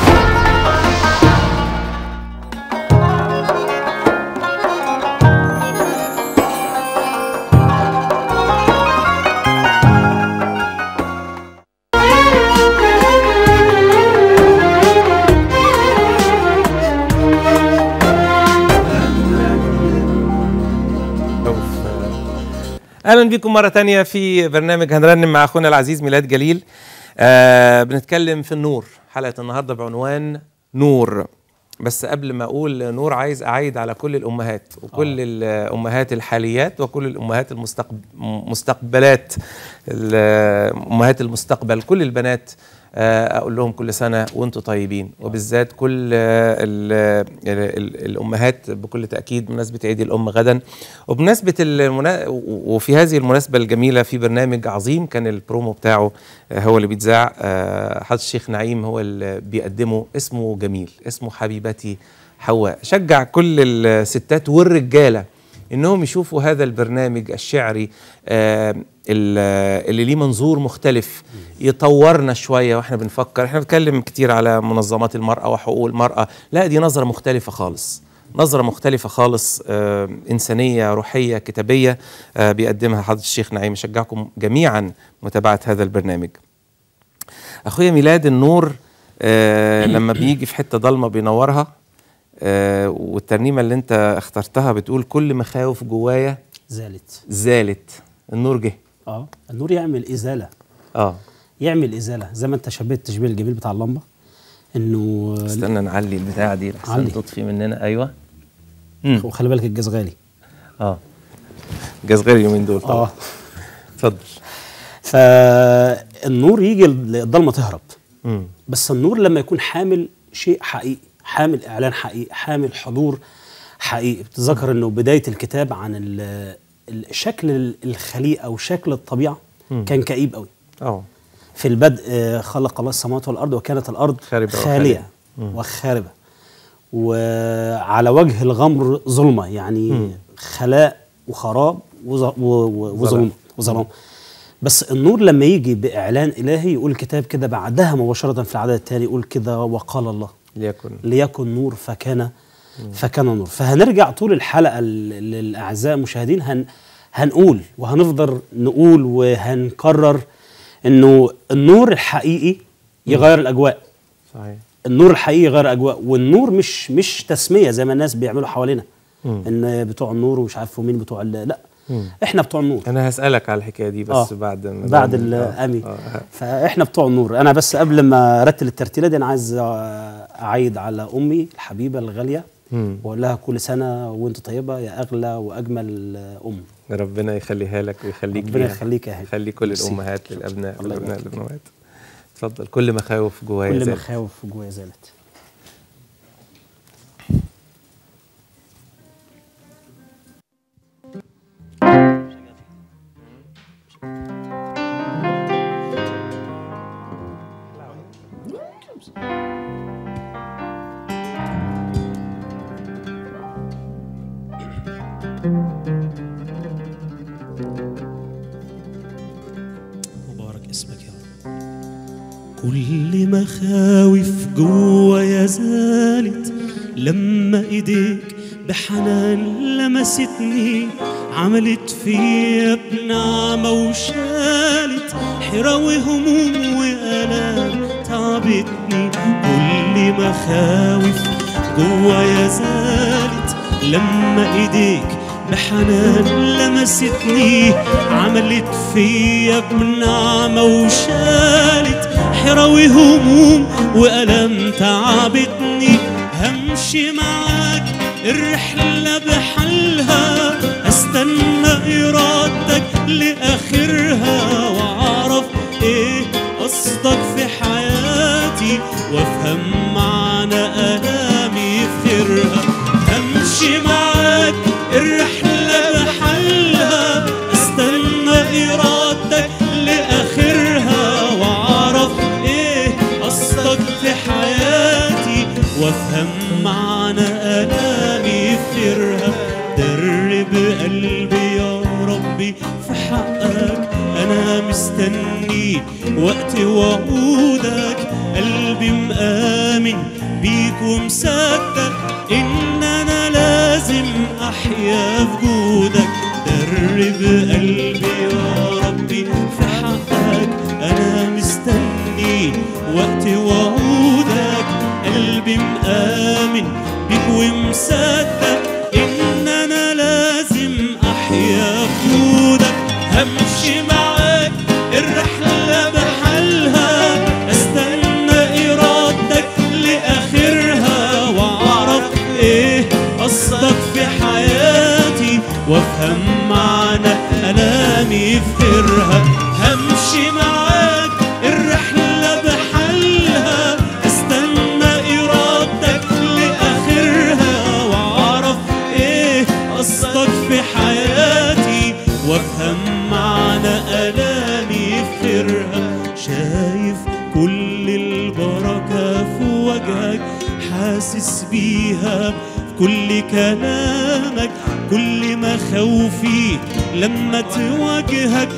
S3: اهلا بكم مره تانية في برنامج هنرنم مع اخونا العزيز ميلاد جليل آه بنتكلم في النور حلقه النهارده بعنوان نور بس قبل ما اقول نور عايز اعيد على كل الامهات وكل الامهات الحاليات وكل الامهات المستقبلات امهات المستقبل كل البنات آه، اقول لهم كل سنه وانتم طيبين وبالذات كل آه، ال- ال- ال- الامهات بكل تاكيد بمناسبه عيد الام غدا وبمناسبه المنا... وفي هذه المناسبه الجميله في برنامج عظيم كان البرومو بتاعه آه، هو اللي بيتذاع آه، حضرة الشيخ نعيم هو اللي بيقدمه اسمه جميل اسمه حبيبتي حواء شجع كل الستات والرجاله انهم يشوفوا هذا البرنامج الشعري آه، ال- اللي ليه منظور مختلف يطورنا شويه واحنا بنفكر احنا بنتكلم كتير على منظمات المراه وحقوق المراه لا دي نظره مختلفه خالص نظرة مختلفة خالص آه إنسانية روحية كتابية آه بيقدمها حضرة الشيخ نعيم أشجعكم جميعا متابعة هذا البرنامج اخويا ميلاد النور آه لما بيجي في حته ضلمه بينورها آه والترنيمه اللي انت اخترتها بتقول كل مخاوف جوايا
S4: زالت
S3: زالت النور جه
S4: اه النور يعمل ازاله
S3: اه
S4: يعمل ازاله زي ما انت شبهت التشبيه الجميل بتاع اللمبه انه
S3: استنى نعلي البتاعه دي لحسن
S4: علي.
S3: تطفي مننا ايوه
S4: وخلي بالك الجاز غالي
S3: اه جاز غير اليومين دول طبعا
S4: اه
S3: اتفضل
S4: فالنور يجي الضلمه تهرب
S3: مم.
S4: بس النور لما يكون حامل شيء حقيقي حامل اعلان حقيقي حامل حضور حقيقي بتذكر انه بدايه الكتاب عن ال- الشكل الخليقه وشكل الطبيعه
S3: مم.
S4: كان كئيب قوي
S3: اه
S4: في البدء آه، خلق الله السماوات والارض وكانت الارض
S3: خاربة
S4: خاليه
S3: وخالية. مم.
S4: وخاربه وعلى وجه الغمر ظلمه يعني
S3: مم.
S4: خلاء وخراب وظ- و- و- وظلمه
S3: ظلام.
S4: وظلام بس النور لما يجي باعلان الهي يقول الكتاب كده بعدها مباشره في العدد الثاني يقول كده وقال الله
S3: ليكن
S4: ليكن نور فكان فكان نور فهنرجع طول الحلقه ل- للاعزاء المشاهدين هن هنقول وهنفضل نقول وهنكرر انه النور الحقيقي يغير الاجواء
S3: صحيح
S4: النور الحقيقي يغير اجواء والنور مش مش تسميه زي ما الناس بيعملوا حوالينا
S3: مم.
S4: ان بتوع النور ومش عارف مين بتوع ال- لا
S3: مم.
S4: احنا بتوع النور
S3: انا هسالك على الحكايه دي بس
S4: آه.
S3: بعد ما
S4: بعد
S3: نعمل- آه.
S4: الامي
S3: آه.
S4: فاحنا بتوع النور انا بس قبل ما ارتل الترتيله دي انا عايز اعيد على امي الحبيبه الغاليه
S3: مم.
S4: واقول لها كل سنه وانت طيبه يا اغلى واجمل ام
S3: ربنا يخليها لك ويخليك
S4: ربنا
S3: ليها.
S4: يخليك يا هاني.
S3: يخلي كل
S4: ميرسي.
S3: الامهات للابناء
S4: الله
S3: والابناء
S4: يبارك
S3: للامهات اتفضل كل مخاوف جوايا
S4: كل
S3: زالت.
S4: مخاوف جوايا زالت
S1: مبارك اسمك يا رب كل مخاوف جوايا زالت لما ايديك بحنان لمستني عملت فيا بنعمة وشالت حيرة وهموم وآلام تعبتني كل مخاوف جوايا زالت لما ايديك بحنان لمستني عملت فيا بنعمة وشالت حيرة وهموم وألم تعبتني همشي معاك الرحلة بحلها استنى إرادتك لآخرها وأعرف إيه قصدك في حياتي وأفهم معنى ألامي في خيرها همشي معاك الرحلة بحلها استنى إرادتك لآخرها وأعرف إيه قصدك في حياتي وأفهم معنى ألامي في خيرها درب قلبي يا ربي في حقك أنا مستني وقت وعودك قلبي مآمن بيك ومصدق إن أنا لازم أحيا في جودك درب قلبي يا ربي في حقك أنا مستني وقت وعودك قلبي مآمن بيك ومصدق إن أنا لازم أحيا في جودك همشي معاك الرحلة بحالها استنى إرادتك لآخرها وأعرف إيه قصدك في حياتي وأفهم معنى ألامي في خيرها همشي معاك الرحلة بحالها استنى إرادتك لآخرها وأعرف إيه قصدك في حياتي وأفهم معنى ألامي في خيرها شايف كل البركة في وجهك حاسس بيها في كل كلامك كل مخاوفي لما تواجهك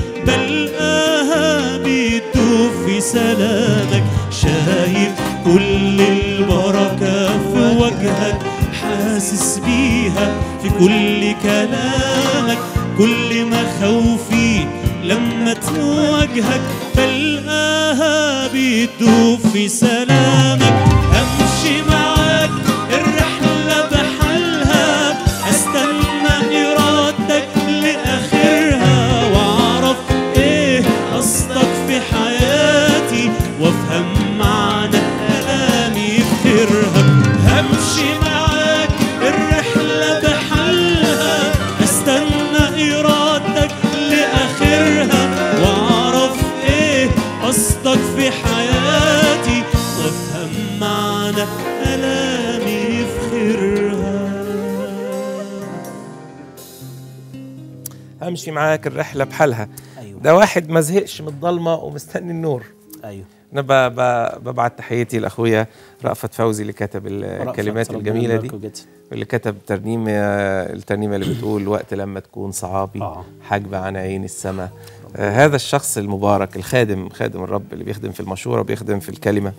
S1: بلقاها بتدوب في سلامك شايف كل البركة في وجهك حاسس بيها في كل كلامك كل مخاوفي لما تواجهك تلقاها بتدوب في سلامك امشي معاك الرحلة بحالها استنى ارادتك لاخرها واعرف ايه قصدك في حياتي وافهم معنى كلامي بخيرها همشي معاك الرحلة بحالها استنى ارادتك لاخرها واعرف ايه قصدك في حياتي وافهم معنى كلامي في خيرها
S3: همشي معاك الرحله بحالها أيوة. ده واحد ما زهقش من الضلمه ومستني النور
S4: ايوه
S3: انا ب- ب- ببعت تحياتي لاخويا رأفت فوزي اللي كتب الكلمات
S4: ربنا
S3: الجميله دي
S4: يباركه جدا.
S3: واللي كتب ترنيمه الترنيمه اللي بتقول وقت لما تكون صعابي حجب عن عين السماء آه هذا الشخص المبارك الخادم خادم الرب اللي بيخدم في المشوره بيخدم في الكلمه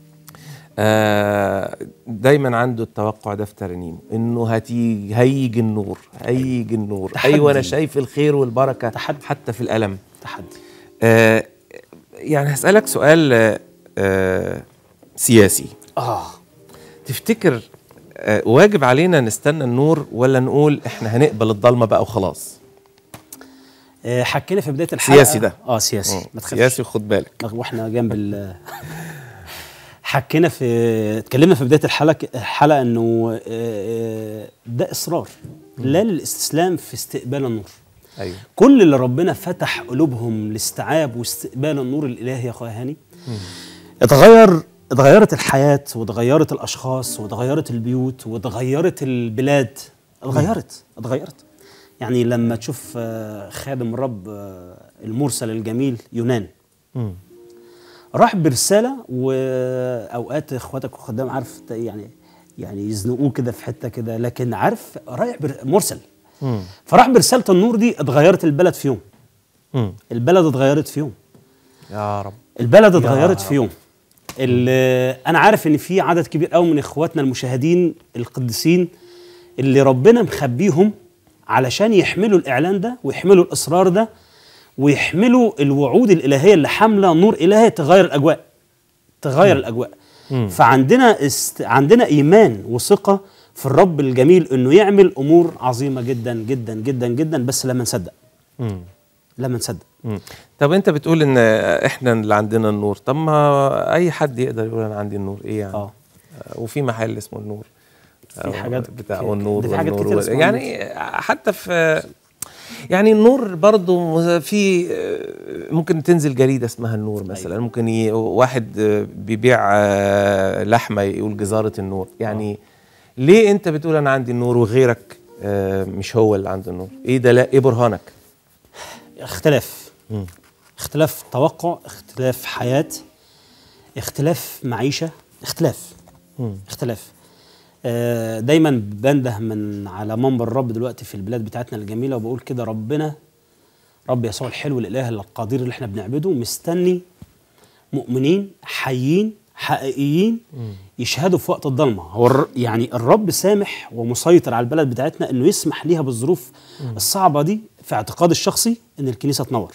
S3: آه دايما عنده التوقع ده في ترنيمه انه هتيجي هيجي النور هيجي النور
S4: تحدي.
S3: ايوه انا شايف الخير والبركه تحدي. حتى في الالم
S4: تحدي
S3: آه يعني هسألك سؤال آه، آه سياسي
S4: اه
S3: تفتكر آه واجب علينا نستنى النور ولا نقول احنا هنقبل الضلمه بقى وخلاص
S4: آه، حكينا في بدايه الحلقه
S3: سياسي ده
S4: اه سياسي
S3: مم.
S4: ما تخافش
S3: سياسي وخد بالك
S4: واحنا جنب ال حكينا في اتكلمنا في بدايه الحلقه الحلقه انه آه، آه، ده اصرار لا للاستسلام في استقبال النور
S3: ايوه
S4: كل اللي ربنا فتح قلوبهم لاستيعاب واستقبال النور الالهي يا اخويا هاني اتغير اتغيرت الحياه واتغيرت الاشخاص واتغيرت البيوت واتغيرت البلاد اتغيرت اتغيرت يعني لما تشوف آه، خادم الرب آه، المرسل الجميل يونان
S3: مم.
S4: راح برساله واوقات اخواتك وخدام عارف ت- يعني يعني يزنقوه كده في حته كده لكن عارف رايح بر- مرسل
S3: مم.
S4: فراح برساله النور دي اتغيرت البلد في يوم
S3: مم.
S4: البلد اتغيرت في يوم
S3: يا رب
S4: البلد
S3: يا
S4: اتغيرت
S3: رب.
S4: في يوم ال- انا عارف ان في عدد كبير قوي من اخواتنا المشاهدين القديسين اللي ربنا مخبيهم علشان يحملوا الاعلان ده ويحملوا الاصرار ده ويحملوا الوعود الالهيه اللي حامله نور الهي تغير الاجواء تغير الاجواء
S3: مم.
S4: فعندنا است... عندنا ايمان وثقه في الرب الجميل انه يعمل امور عظيمه جدا جدا جدا جدا بس لما نصدق
S3: مم.
S4: لما نصدق
S3: مم. طب انت بتقول ان احنا اللي عندنا النور طب ما اي حد يقدر يقول انا عندي النور ايه يعني
S4: اه
S3: وفي محل اسمه النور
S4: في حاجات
S3: بتاع
S4: كتير-
S3: والنور
S4: ده في حاجات
S3: والنور
S4: كتير
S3: وال-
S4: اسمها
S3: يعني حتى في يعني النور برضو في ممكن تنزل جريدة اسمها النور مثلا ممكن ي... واحد بيبيع آه، لحمة يقول جزارة النور يعني ليه انت بتقول انا عندي النور وغيرك آه، مش هو اللي عنده النور ايه ده لا ايه برهانك
S4: اختلاف
S3: مم.
S4: اختلاف توقع اختلاف حياة اختلاف معيشة اختلاف
S3: مم.
S4: اختلاف آه، دايما بنده من على منبر الرب دلوقتي في البلاد بتاعتنا الجميلة وبقول كده ربنا رب يسوع الحلو الإله القدير اللي احنا بنعبده مستني مؤمنين حيين حقيقيين يشهدوا في وقت الضلمه هو الر- يعني الرب سامح ومسيطر على البلد بتاعتنا انه يسمح ليها بالظروف الصعبه دي في اعتقادي الشخصي ان الكنيسه تنور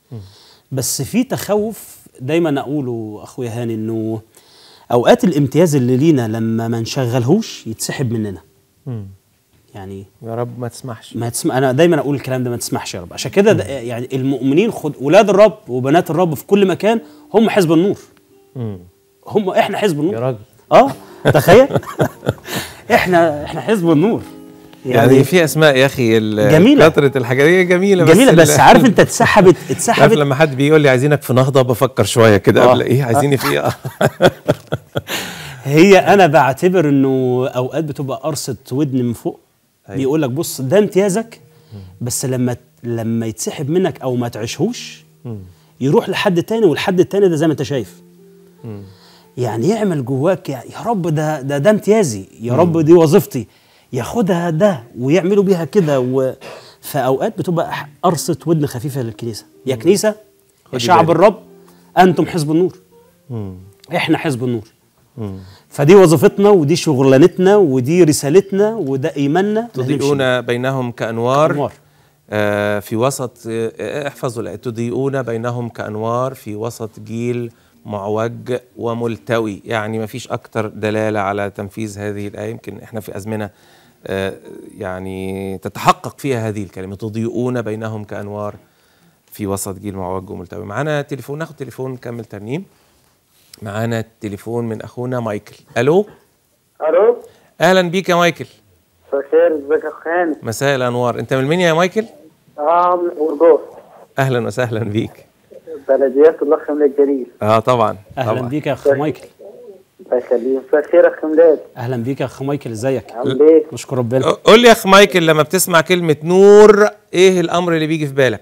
S4: بس في تخوف دايما اقوله اخويا هاني انه اوقات الامتياز اللي لينا لما ما نشغلهوش يتسحب مننا
S3: مم.
S4: يعني
S3: يا رب ما تسمحش
S4: ما تسمع انا دايما اقول الكلام ده ما تسمحش يا رب عشان كده ده- يعني المؤمنين خد ولاد الرب وبنات الرب في كل مكان هم حزب النور
S3: مم.
S4: هم احنا حزب النور
S3: يا راجل
S4: اه تخيل احنا احنا حزب النور
S3: يعني, يعني في اسماء يا اخي ال-
S4: جميلة.
S3: كثره الحاجات هي جميله
S4: جميله
S3: ال-
S4: بس عارف انت اتسحبت
S3: عارف
S4: اتسحبت
S3: لما حد بيقول لي عايزينك في نهضه بفكر شويه كده
S4: آه.
S3: قبل ايه عايزيني في ايه
S4: هي انا بعتبر انه اوقات بتبقى قرصه ودن من فوق
S3: أيوة.
S4: بيقول لك بص ده امتيازك بس لما لما يتسحب منك او ما تعيشهوش
S3: مم.
S4: يروح لحد تاني والحد التاني ده زي ما انت شايف
S3: مم.
S4: يعني يعمل جواك يا يا رب ده ده ده امتيازي يا
S3: مم.
S4: رب دي وظيفتي ياخدها ده ويعملوا بيها كده و... فاوقات بتبقى ح- قرصه ودن خفيفه للكنيسه يا كنيسه يا
S3: خدي
S4: شعب
S3: بالك.
S4: الرب انتم حزب النور
S3: مم.
S4: احنا حزب النور
S3: مم.
S4: فدي وظيفتنا ودي شغلانتنا ودي رسالتنا وده ايماننا اللي هنمشي بيه.
S3: تضيئون بينهم كانوار
S4: أنوار.
S3: آه، في وسط آه، احفظوا الآية تضيئون بينهم كأنوار في وسط جيل معوج وملتوي يعني ما فيش أكتر دلالة على تنفيذ هذه الآية يمكن إحنا في أزمنة آه، يعني تتحقق فيها هذه الكلمة تضيئون بينهم كأنوار في وسط جيل معوج وملتوي معانا تليفون ناخد تليفون نكمل ترنيم معانا تليفون من أخونا مايكل ألو
S21: الو
S3: أهلا بيك يا مايكل
S21: مساء الخير ازيك يا اخ هاني
S3: مساء الأنوار أنت من المنيا يا مايكل
S21: اه من الأردن
S3: أهلا وسهلا بيك
S21: بلديات الاخ ميلاد جليل
S3: اه طبعا
S4: اهلا
S3: طبعا
S4: بيك يا اخ مايكل
S21: الله يخليك مساء الخير يا اخ ميلاد
S4: اهلا بيك يا اخ مايكل ازيك
S21: عامل ايه؟
S4: نشكر ربنا
S3: قول لي يا اخ مايكل لما بتسمع كلمة نور ايه الامر اللي بيجي في بالك؟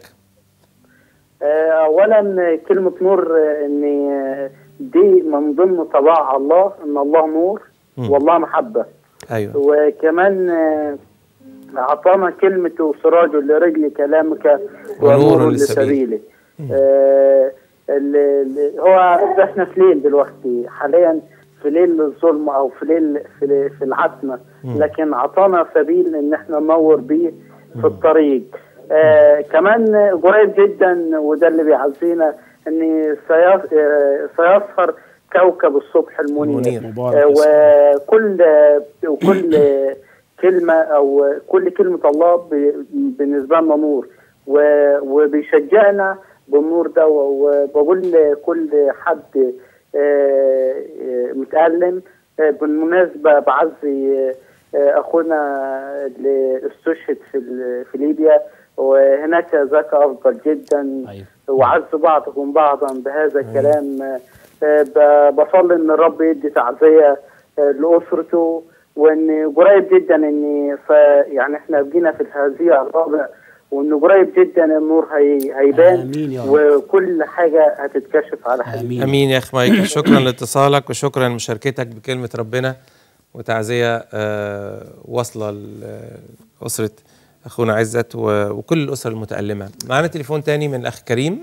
S21: آه اولا كلمه نور آه، ان آه، دي من ضمن طباع الله ان الله نور
S3: مم.
S21: والله محبه
S3: ايوه
S21: وكمان آه، اعطانا كلمه سراج لرجل كلامك
S3: ونور
S21: ونور
S3: لسبيلي.
S21: لسبيلي آه، ال- ال- هو احنا في ليل دلوقتي حاليا في ليل الظلم او في ليل في, في العتمه
S22: مم.
S21: لكن اعطانا سبيل ان احنا ننور بيه في الطريق آه كمان قريب جدا وده اللي بيعزينا ان سيص- آه، سيظهر كوكب الصبح المنير
S4: مبارك
S21: آه، وكل وكل كلمه او كل كلمه الله ب- بالنسبه لنا نور و- وبيشجعنا بالنور ده وبقول لكل حد آه، آه، متألم آه، بالمناسبة بعزي آه، أخونا اللي استشهد في ال- في ليبيا وهناك ذاك أفضل جدا وعزوا بعضكم بعضا بهذا الكلام آه، ب- بصلي إن الرب يدي تعزية آه، لأسرته وإن قريب جدا إن ف- يعني إحنا بقينا في الهزيع الرابع وإنه قريب جدا النور هي هيبان
S4: آمين يا رب.
S21: وكل حاجة هتتكشف على حاجة
S3: امين يا اخ مايكل شكرا لاتصالك وشكرا لمشاركتك بكلمة ربنا وتعزية آه، واصلة لأسرة أخونا عزت و- وكل الأسر المتألمة معنا تليفون تاني من الأخ كريم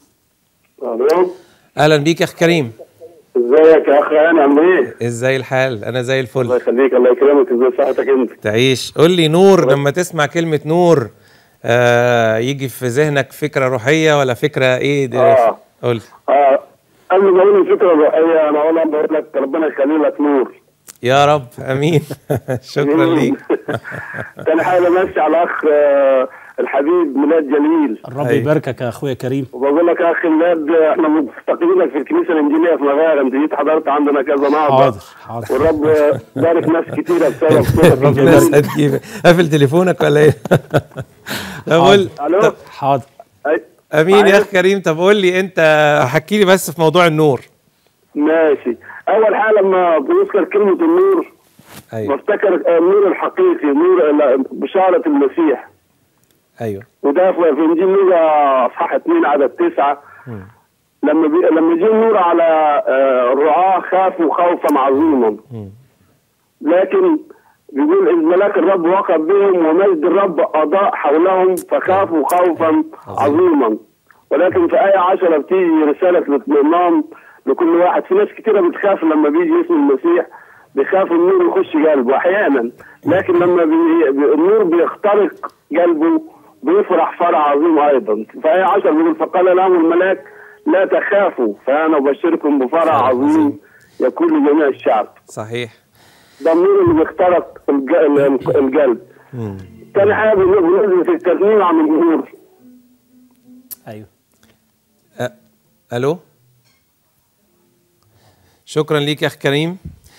S22: الو
S3: أهلا بيك يا أخ كريم
S22: ازيك يا اخ انا عامل ايه؟
S3: ازاي الحال أنا زي الفل
S22: الله يخليك الله يكرمك ازاي صحتك انت؟
S3: تعيش قول لي نور لما تسمع كلمة نور آه يجي في ذهنك فكرة روحية ولا فكرة ايه دي
S22: آه.
S3: قول لي.
S22: اه قبل ما اقول الفكره الروحيه انا اولا بقول لك ربنا يخلي لك نور
S3: يا رب امين شكرا ليك
S22: تاني حاجه ماشي على الاخ آه، الحبيب ميلاد جليل
S4: الرب يباركك يا اخويا كريم
S22: وبقول لك يا اخي ميلاد احنا مفتقدينك في الكنيسه الانجيليه في مغاره انت جيت حضرت عندنا كذا نهضه
S4: حاضر حاضر
S22: والرب بارك ناس كتيره بسبب صوتك
S3: الرب الناس هتجيب قافل تليفونك ولا ايه؟ طب قول
S22: الو
S4: حاضر
S3: امين يا اخ كريم طب قول لي انت حكي لي بس في موضوع النور
S22: ماشي اول حاجه لما بنذكر كلمه النور
S3: ايوه
S22: بفتكر النور الحقيقي نور لا، بشاره المسيح
S3: ايوه
S22: وده في في انجيل لوقا اصحاح 2 عدد 9 لما بي... لما جه النور على آه، الرعاة خافوا خوفا عظيما لكن بيقول إذ ملاك الرب وقف بهم ومجد الرب أضاء حولهم فخافوا خوفا عظيما ولكن في آية 10 بتيجي رسالة الاطمئنان لكل واحد في ناس كتيرة بتخاف لما بيجي اسم المسيح بيخاف النور يخش قلبه أحيانا لكن لما بي... بي... النور بيخترق قلبه بيفرح فرح عظيم أيضا في آية 10 بيقول فقال لهم الملاك لا تخافوا فأنا أبشركم بفرح عظيم يكون لجميع الشعب
S3: صحيح
S22: ده النور اللي بيخترق الج- ال- القلب تاني حاجه بننزل في الترنيم عن الجمهور
S4: ايوه
S3: أ- الو شكرا ليك يا اخ كريم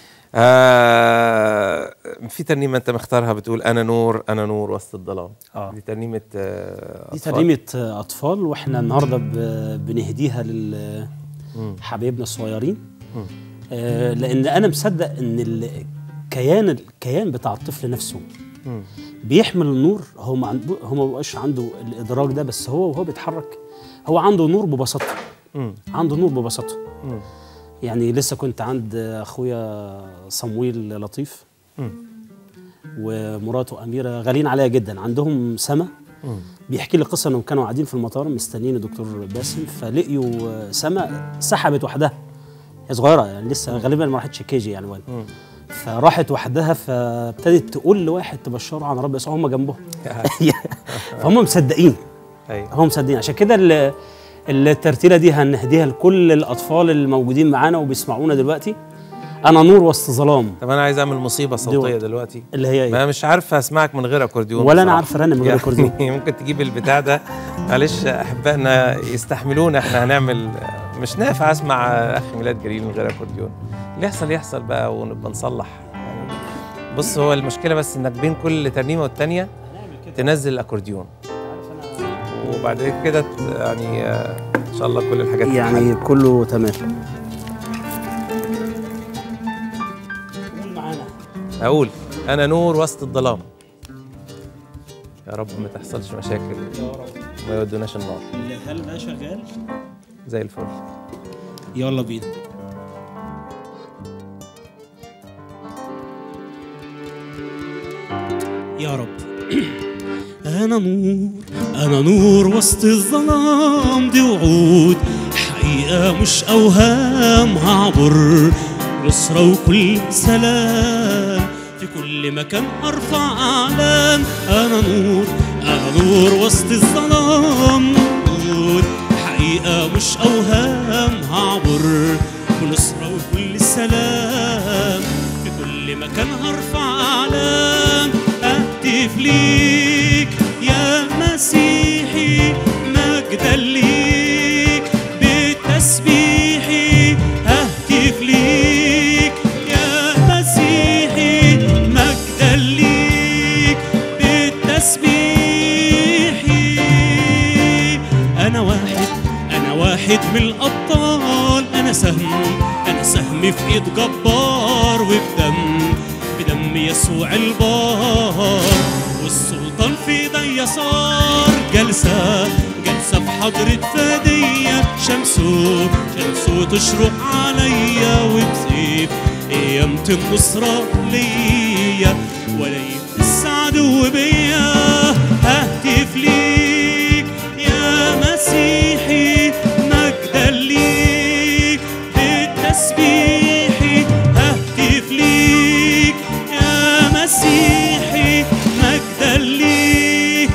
S3: آه في ترنيمه انت مختارها بتقول انا نور انا نور وسط الظلام
S4: آه.
S3: دي ترنيمه آه
S4: دي
S3: أطفال.
S4: ترنيمة أطفال وإحنا النهاردة ب- بنهديها
S3: مم.
S4: لحبايبنا الصغيرين
S3: مم.
S4: آه، لأن أنا مصدق إن الكيان الكيان بتاع الطفل نفسه
S3: مم.
S4: بيحمل النور هو ما عنده هو ما بقاش عنده الإدراك ده بس هو وهو بيتحرك هو عنده نور ببساطة
S3: مم.
S4: عنده نور ببساطة
S3: مم.
S4: يعني لسه كنت عند أخويا صمويل لطيف
S3: مم.
S4: ومراته أميرة غاليين عليا جدا عندهم سما
S3: مم.
S4: بيحكي لي قصه انهم كانوا قاعدين في المطار مستنيين الدكتور باسم فلقيوا سما سحبت وحدها هي صغيره يعني لسه غالبا ما راحتش كي جي يعني ولا
S3: مم.
S4: فراحت وحدها فابتدت تقول لواحد تبشره عن رب يسوع هم جنبهم فهم مصدقين
S3: ايوه
S4: هم مصدقين عشان كده ال- الترتيله دي هنهديها لكل الاطفال الموجودين معانا وبيسمعونا دلوقتي انا نور وسط ظلام
S3: طب انا عايز اعمل مصيبه صوتيه دلوقتي
S4: اللي هي
S3: ما
S4: ايه
S3: مش عارف اسمعك من غير اكورديون
S4: ولا أنا
S3: بصراحة.
S4: عارف أرنم من غير
S3: يعني
S4: أكورديون.
S3: ممكن تجيب البتاع ده معلش احبائنا يستحملونا احنا هنعمل مش نافع اسمع اخي ميلاد جليل من غير اكورديون اللي يحصل يحصل بقى ونبقى نصلح يعني بص هو المشكله بس انك بين كل ترنيمه والتانيه تنزل الاكورديون وبعد كده ت- يعني آه، ان شاء الله كل الحاجات
S4: يعني كله تمام
S3: اقول انا نور وسط الظلام يا رب ما تحصلش مشاكل وما يودوناش النار
S1: هل ده شغال؟
S3: زي الفل
S1: يلا بينا يا رب أنا نور أنا نور وسط الظلام دي وعود حقيقة مش أوهام هعبر نصرة وكل سلام في كل مكان أرفع أعلام أنا نور أنا نور وسط الظلام وعود حقيقة مش أوهام هعبر ونصرة وكل سلام في كل مكان هرفع أعلام أهتف ليك يا مسيحي مجدا ليك بتسبيحي أهتف ليك يا مسيحي مجدا ليك بتسبيحي أنا واحد أنا واحد من الأبطال أنا سهم أنا سهم في إيد جبار وبدم بدم يسوع البار والسلطان في ايديا صار جلسة جلسة في حضرة فدية شمسه شمسه تشرق عليا وبسيف قيامة النصرة ليا ولا يمس عدو بيا ههتف ليك يا مسيحي مجدا ليك بتسبيحي ههتف ليك يا مسيحي مجدا ليك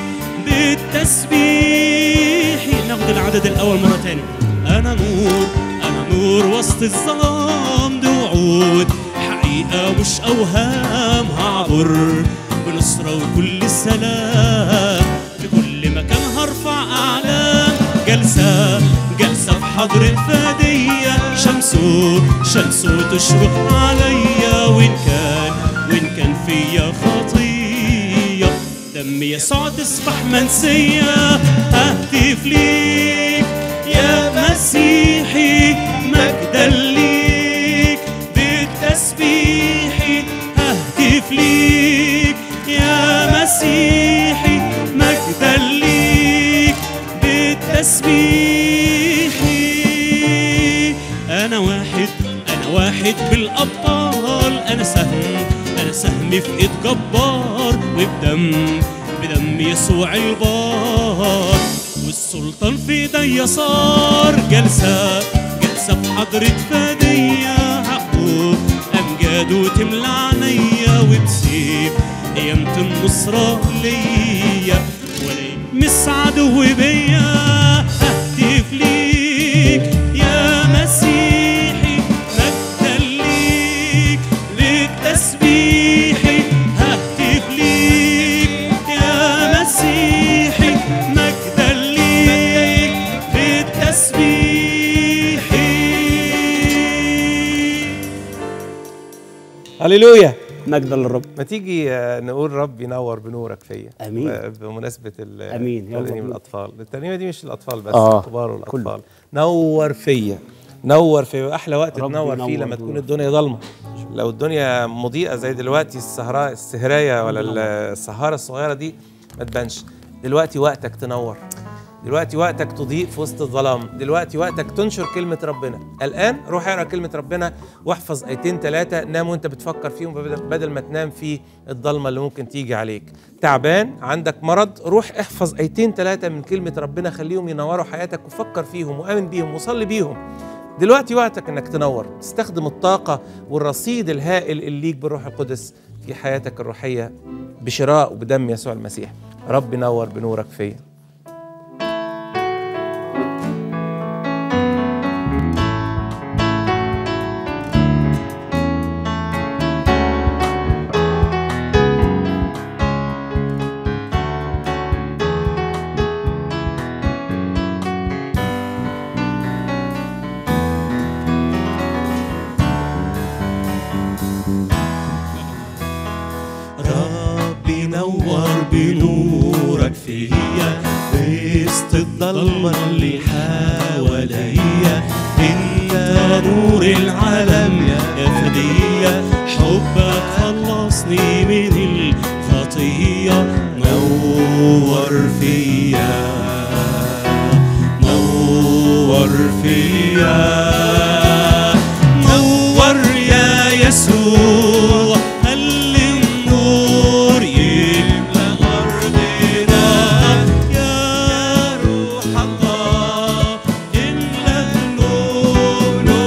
S1: بالتسبيح ناخد العدد الاول مره تاني انا نور انا نور وسط الظلام دي وعود حقيقه مش اوهام هعبر بنصره وكل سلام في كل مكان هرفع اعلام جلسه جلسه في حضرة فدية شمسه شمسه تشرق عليا وإن كان وإن كان فيا خطية دم يسوع تصبح منسية أهتف ليك يا مسيحي مجدا ليك بالتسبيح أهتف ليك يا مسيحي مجدا ليك بالتسبيح أنا واحد أنا واحد بالأبطال أنا سهم أنا سهم في إيد جبار وبدم بدم يسوع البار والسلطان في ايديا صار جلسة جلسة في حضرة فدية حقه أمجاده تملى عينيا وبسيف قيامة النصرة ليا ولا يمس عدو بيا أهتف ليك يا مسيحي مجدا ليك بالتسبيح ههتف ليك يا مسيحي مجدا ليك بالتسبيح
S3: هللويا
S4: مجدا للرب
S3: ما تيجي آه، نقول رب ينور بنورك فيا
S4: آمين.
S3: ب- بمناسبة ال-
S4: آمين. يلا
S3: ترنيم
S4: بينا.
S3: الأطفال الترنيمة دي مش الأطفال بس
S4: آه،
S3: الكبار والأطفال نور فيا نور فيا أحلى وقت
S4: رب
S3: تنور فيه
S4: ينور
S3: لما تكون
S4: بنورك.
S3: الدنيا ضلمة لو الدنيا مضيئة زي دلوقتي السهراء السهراية ولا ال- السهارة الصغيرة دي ما تبانش دلوقتي وقتك تنور دلوقتي وقتك تضيء في وسط الظلام دلوقتي وقتك تنشر كلمة ربنا الآن روح اقرا كلمة ربنا واحفظ آيتين ثلاثة نام وانت بتفكر فيهم بدل بدل ما تنام في الضلمة اللي ممكن تيجي عليك تعبان عندك مرض روح احفظ آيتين ثلاثة من كلمة ربنا خليهم ينوروا حياتك وفكر فيهم وآمن بيهم وصلي بيهم دلوقتي وقتك انك تنور تستخدم الطاقة والرصيد الهائل اللي ليك بالروح القدس في حياتك الروحيه بشراء وبدم يسوع المسيح رب نور بنورك فيا
S1: ربي نور بنورك فيا وسط الضلمة اللي حواليا انت نور العالم يا فدية حبك خلصني من الخطية نور فيا نور فيا نور يا يسوع خلي النور يملأ أرضنا يا روح الله املأ قلوبنا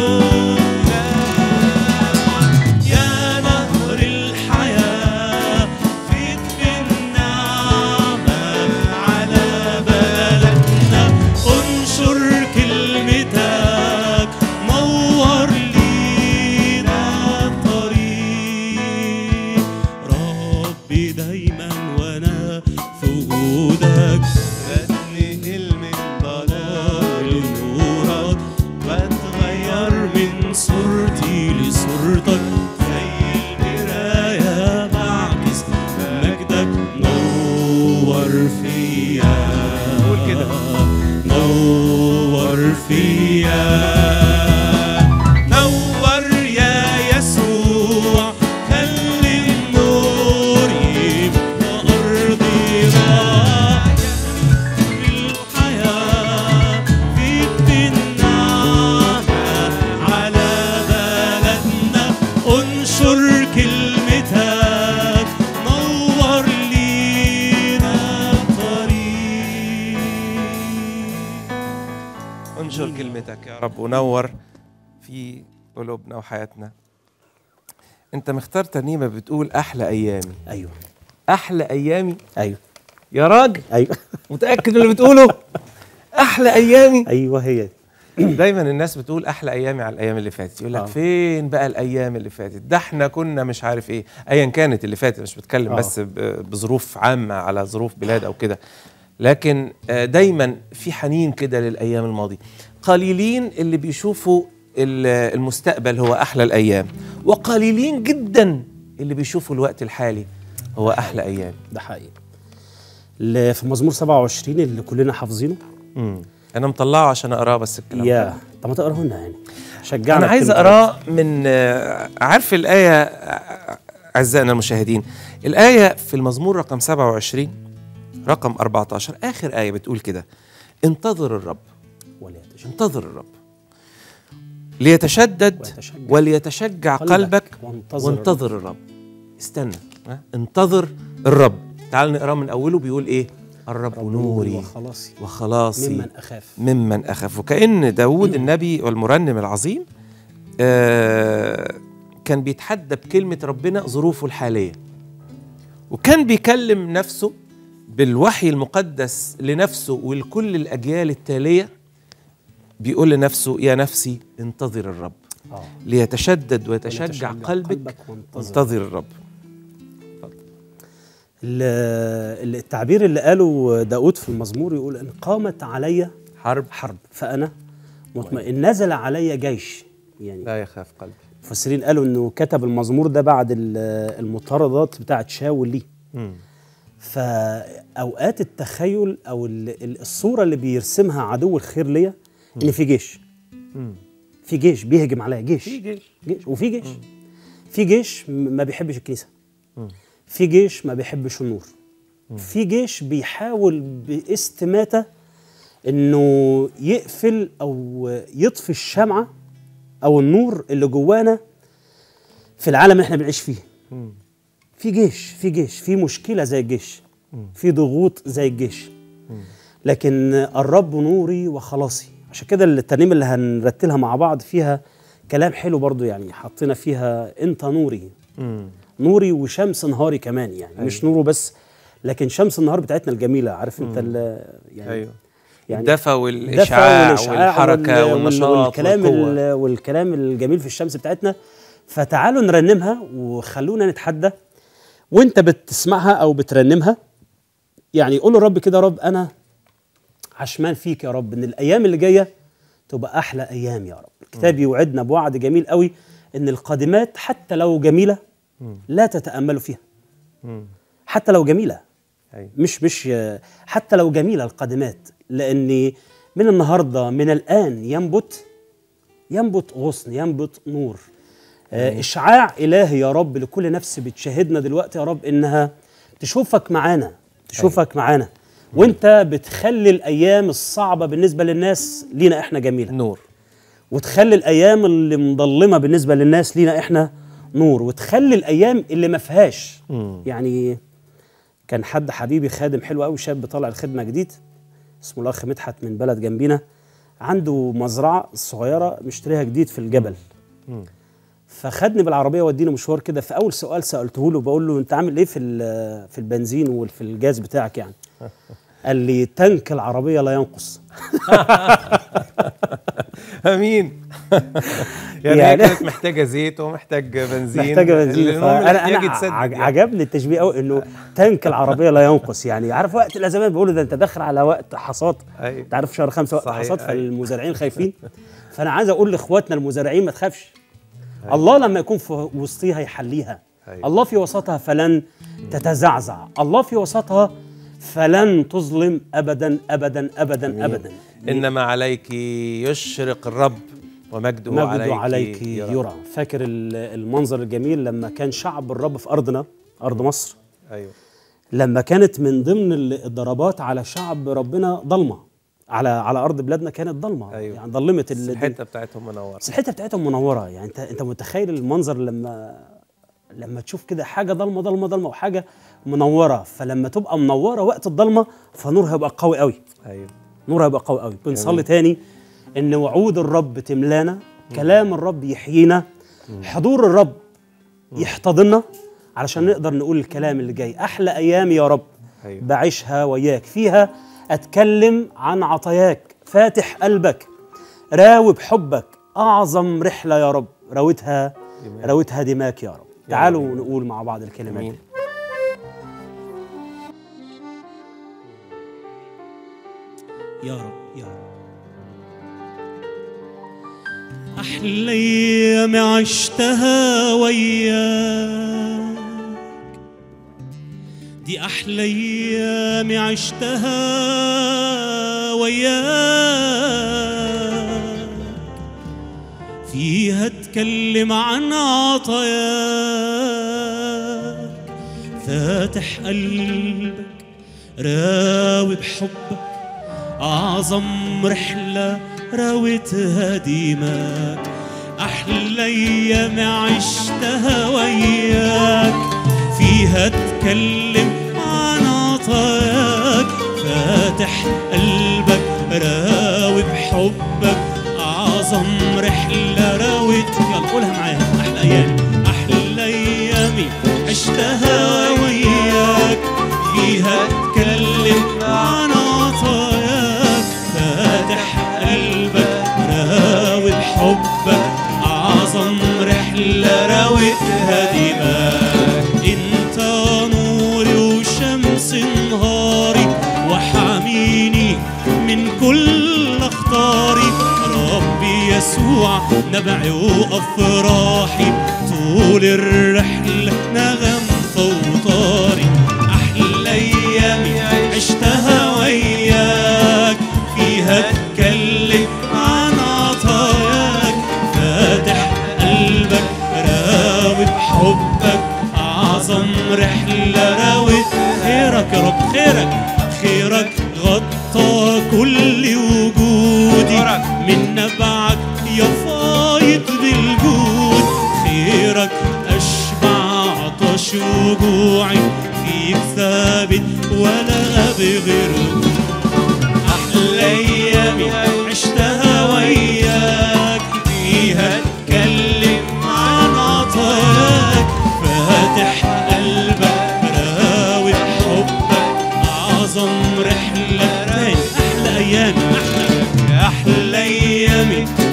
S1: يا نهر الحياة فيك بالنعمة على بلدنا انشر كلمتك نور لينا الطريق ربي دايما وانا في وجودك بتنقل من ضلال لنورك بتغير من صورتي لصورتك زي المراية بعكس مجدك نور فيا قول كده نور فيا نور يا يسوع خلي النور يبقى أرضنا الحياة فيك بالنعمة على بلدنا انشر كلمتك نور لينا طريق
S3: انشر كلمتك يا رب ونور في قلوبنا وحياتنا انت مختار ترنيمه بتقول احلى ايامي
S4: ايوه
S3: احلى ايامي
S4: ايوه
S3: يا راجل
S4: ايوه
S3: متاكد من اللي بتقوله احلى ايامي
S4: ايوه هي
S3: دايما الناس بتقول احلى ايامي على الايام اللي فاتت يقول لك
S4: آه.
S3: فين بقى الايام اللي فاتت ده احنا كنا مش عارف ايه ايا كانت اللي فاتت مش بتكلم
S4: آه.
S3: بس ب- بظروف عامه على ظروف بلاد او كده لكن آه، دايما في حنين كده للايام الماضيه قليلين اللي بيشوفوا ال- المستقبل هو احلى الايام وقليلين جدا اللي بيشوفوا الوقت الحالي هو احلى ايام
S4: ده حقيقي اللي في مزمور 27 اللي كلنا حافظينه
S3: امم انا مطلعه عشان اقراه بس الكلام
S4: يا
S3: ده.
S4: طب ما تقراه لنا يعني شجعنا
S3: انا عايز
S4: بكلمة
S3: اقراه من آه، عارف الايه آه، اعزائنا المشاهدين الايه في المزمور رقم 27 رقم 14 اخر ايه بتقول كده انتظر الرب
S4: وليتشجع
S3: انتظر الرب ليتشدد وليتشجع
S4: قلبك
S3: قلبك
S4: وانتظر
S3: وانتظر الرب استنى ها؟ انتظر الرب تعال نقراه من اوله بيقول ايه الرب نوري
S4: وخلاصي
S3: وخلاصي
S4: ممن أخاف.
S3: ممن أخاف وكأن داود النبي والمرنم العظيم آه كان بيتحدى بكلمة ربنا ظروفه الحالية وكان بيكلم نفسه بالوحي المقدس لنفسه ولكل الأجيال التالية بيقول لنفسه يا نفسي انتظر الرب
S4: آه.
S3: ليتشدد ويتشجع
S4: وليتشجع
S3: قلبك
S4: قلبك وانتظر.
S3: وانتظر الرب
S4: ال- التعبير اللي قاله داود في المزمور يقول ان قامت علي
S3: حرب
S4: حرب فانا مطمئن نزل علي جيش يعني
S3: لا يخاف قلبي
S4: المفسرين قالوا انه كتب المزمور ده بعد ال- المطاردات بتاعت شاول ليه
S3: مم.
S4: فاوقات التخيل او ال- ال- الصوره اللي بيرسمها عدو الخير ليا ان في جيش
S3: مم.
S4: في جيش بيهجم عليا جيش
S3: في جيش
S4: جيش وفي جيش في جيش م- ما بيحبش الكنيسه
S3: مم.
S4: في جيش ما بيحبش النور في جيش بيحاول باستماته انه يقفل او يطفي الشمعه او النور اللي جوانا في العالم اللي احنا بنعيش فيه
S3: مم.
S4: في جيش في جيش في مشكله زي الجيش
S3: مم.
S4: في ضغوط زي الجيش
S3: مم.
S4: لكن الرب نوري وخلاصي عشان كده الترنيمه اللي هنرتلها مع بعض فيها كلام حلو برضو يعني حطينا فيها انت نوري
S3: مم.
S4: نوري وشمس نهاري كمان يعني
S3: أيوة.
S4: مش نوره بس لكن شمس النهار بتاعتنا الجميله عارف انت ال- يعني
S3: ايوه
S4: يعني
S3: الدفى
S4: الدفى
S3: والاشعاع
S4: والإشعاع
S3: والحركه
S4: وال-
S3: والنشاط
S4: والكلام
S3: والقوة.
S4: ال- والكلام الجميل في الشمس بتاعتنا فتعالوا نرنمها وخلونا نتحدى وانت بتسمعها او بترنمها يعني قول للرب كده يا رب انا عشمان فيك يا رب ان الايام اللي جايه تبقى احلى ايام يا رب الكتاب يوعدنا بوعد جميل قوي ان القادمات حتى لو جميله لا تتاملوا فيها
S3: مم.
S4: حتى لو جميله
S3: أيوة.
S4: مش مش حتى لو جميله القادمات لان من النهارده من الان ينبت ينبت غصن ينبت نور آه، اشعاع الهي يا رب لكل نفس بتشاهدنا دلوقتي يا رب انها تشوفك معانا تشوفك معانا وانت بتخلي الايام الصعبه بالنسبه للناس لينا احنا جميله
S3: نور
S4: وتخلي الايام اللي مظلمه بالنسبه للناس لينا احنا نور وتخلي الايام اللي ما فيهاش يعني كان حد حبيبي خادم حلو قوي شاب طالع الخدمه جديد اسمه الاخ مدحت من بلد جنبينا عنده مزرعه صغيره مشتريها جديد في الجبل
S3: مم.
S4: فخدني بالعربيه وديني مشوار كده فاول سؤال سالته له بقول له انت عامل ايه في ال- في البنزين وفي الجاز بتاعك يعني قال لي تنك العربيه لا ينقص
S3: امين يعني,
S4: يعني-
S3: هي كانت محتاجه زيت ومحتاج بنزين
S4: محتاجه بنزين
S3: المهم
S4: فانا
S3: الاحتياج
S4: انا
S3: يتسد
S4: عج-
S3: يعني.
S4: عجبني التشبيه قوي انه تانك العربيه لا ينقص يعني عارف وقت الازمات بيقولوا ده انت داخل على وقت حصاد
S3: أيوة.
S4: انت عارف شهر خمسه وقت
S3: صحيح،
S4: حصاد
S3: أيوة.
S4: فالمزارعين خايفين فانا عايز اقول لاخواتنا المزارعين ما تخافش الله لما يكون في وسطيها يحليها
S3: أيوة.
S4: الله في وسطها فلن تتزعزع الله في وسطها فلن تظلم ابدا ابدا ابدا ابدا
S3: انما عليك يشرق الرب ومجده,
S4: مجده
S3: عليك,
S4: عليك يرى فاكر ال- المنظر الجميل لما كان شعب الرب في ارضنا ارض مصر
S3: ايوه
S4: لما كانت من ضمن ال- الضربات على شعب ربنا ضلمه على على ارض بلادنا كانت ضلمه
S3: أيوة.
S4: يعني ضلمت ال-
S3: الحته بتاعتهم منوره
S4: بس الحته بتاعتهم منوره يعني انت انت متخيل المنظر لما لما تشوف كده حاجه ضلمه ضلمه ضلمه وحاجه منوره فلما تبقى منوره وقت الضلمه فنور هيبقى قوي قوي
S3: ايوه
S4: نور هيبقى قوي قوي بنصلي
S3: جميل.
S4: تاني ان وعود الرب تملانا كلام الرب يحيينا حضور الرب يحتضننا علشان نقدر نقول الكلام اللي جاي احلى ايام يا رب
S3: أيوة.
S4: بعيشها وياك فيها اتكلم عن عطاياك فاتح قلبك راوي بحبك اعظم رحله يا رب راوتها
S3: دماغ.
S4: راوتها دماك يا رب تعالوا نقول مع بعض الكلمات
S3: أمين.
S4: دي. يا رب يا رب
S1: أحلى أيام عشتها وياك دي أحلى أيام عشتها وياك فيها اتكلم عن عطاياك فاتح قلبك راوي بحبك أعظم رحلة راوتها ديماك أحلى أيام عشتها وياك فيها اتكلم عن عطاياك فاتح قلبك راوي بحبك أعظم رحلة راوت يلا قولها معايا أحلى أيام أحلى أيامي عشتها وياك فيها اتكلم عن عطاياك فاتح قلبك راوي بحبك أعظم رحلة راوتها دماغ انت نوري وشمس نهاري وحاميني من كل اخطاري ربي يسوع نبعي وافراحي طول الرحله نغم فوطاري احلى ايامي عشتها وياك فيها اتكلم عن عطاياك فاتح قلبك راوي بحبك اعظم رحله راوت خيرك يا رب خيرك خيرك غطى كل وجودي من نبعك يا فايض بالجود خيرك أشبع عطش وجوعي فيك ثابت ولا بغير أحلى أيامي عشتها وياك فيها اتكلم عن عطاياك فاتح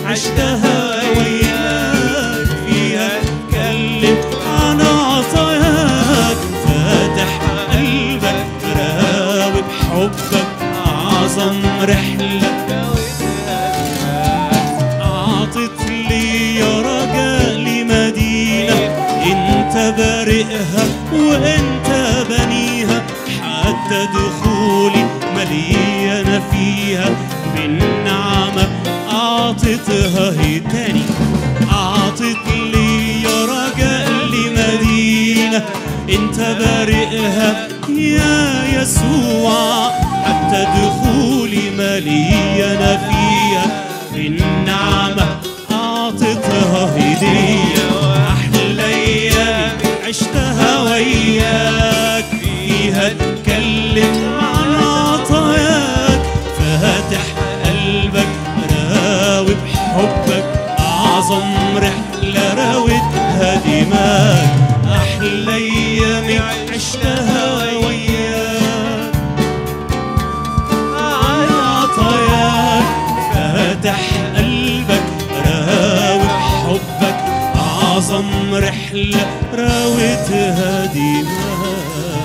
S1: عشتها وياك فيها اتكلم عن عطاياك فاتح قلبك راوي بحبك أعظم رحلة أعطت لي يا رجاء لمدينة انت بارئها وانت بنيها حتى دخولي مليانة فيها بالنعمة أعطتها هي تاني أعطت لي يا رجاء لمدينة انت بارئها يا يسوع حتى دخولي مليانة فيها بالنعمة أعطتها هدية أحلى أيام عشتها وياك فيها اتكلم عن عطاياك فاتح قلبك راوي بحبك أعظم رحلة راودها دماغ أحلى أيام عشتها وياك عن عطاياك فاتح قلبك راوي بحبك أعظم رحلة راودها دماغ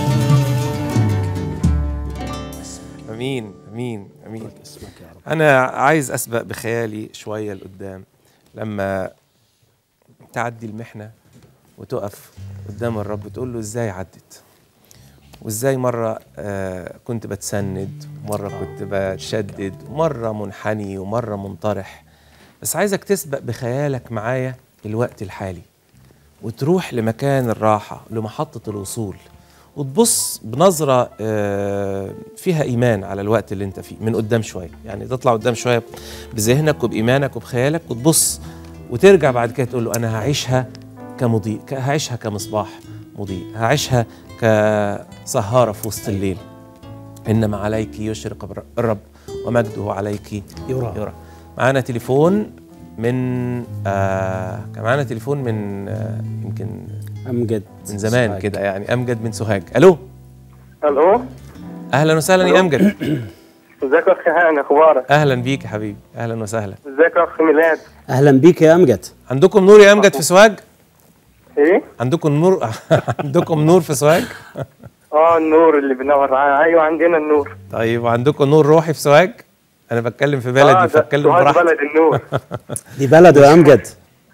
S3: امين امين امين انا عايز اسبق بخيالي شويه لقدام لما تعدي المحنه وتقف قدام الرب تقول له ازاي عدت وازاي مره آه كنت بتسند ومره كنت بتشدد ومره منحني ومره منطرح بس عايزك تسبق بخيالك معايا الوقت الحالي وتروح لمكان الراحه لمحطه الوصول وتبص بنظرة آه، فيها إيمان على الوقت اللي أنت فيه من قدام شوية يعني تطلع قدام شوية بذهنك وبإيمانك وبخيالك وتبص وترجع بعد كده تقول له أنا هعيشها كمضيء ك- هعيشها كمصباح مضيء هعيشها كسهارة في وسط الليل إنما عليك يشرق الر- الرب ومجده عليك
S4: يرى.
S3: يرى معانا تليفون من آه كان معانا تليفون من آه يمكن
S4: امجد
S3: من زمان
S4: سوهاج.
S3: كده يعني امجد من سوهاج الو
S22: الو
S3: اهلا وسهلا يا امجد
S22: ازيك يا اخ هاني اخبارك
S3: اهلا بيك يا حبيبي اهلا وسهلا
S22: ازيك يا اخ ميلاد
S4: اهلا بيك يا امجد
S3: عندكم نور يا امجد في سوهاج
S22: ايه
S3: عندكم نور عندكم نور في سوهاج
S22: اه النور اللي بنور ع- ايوه عندنا النور
S3: طيب وعندكم نور روحي في سوهاج انا بتكلم في
S22: آه،
S3: بلدي
S22: ده
S3: فاتكلم
S22: سوهاج
S3: براحتي
S22: بلد النور
S4: دي بلده يا امجد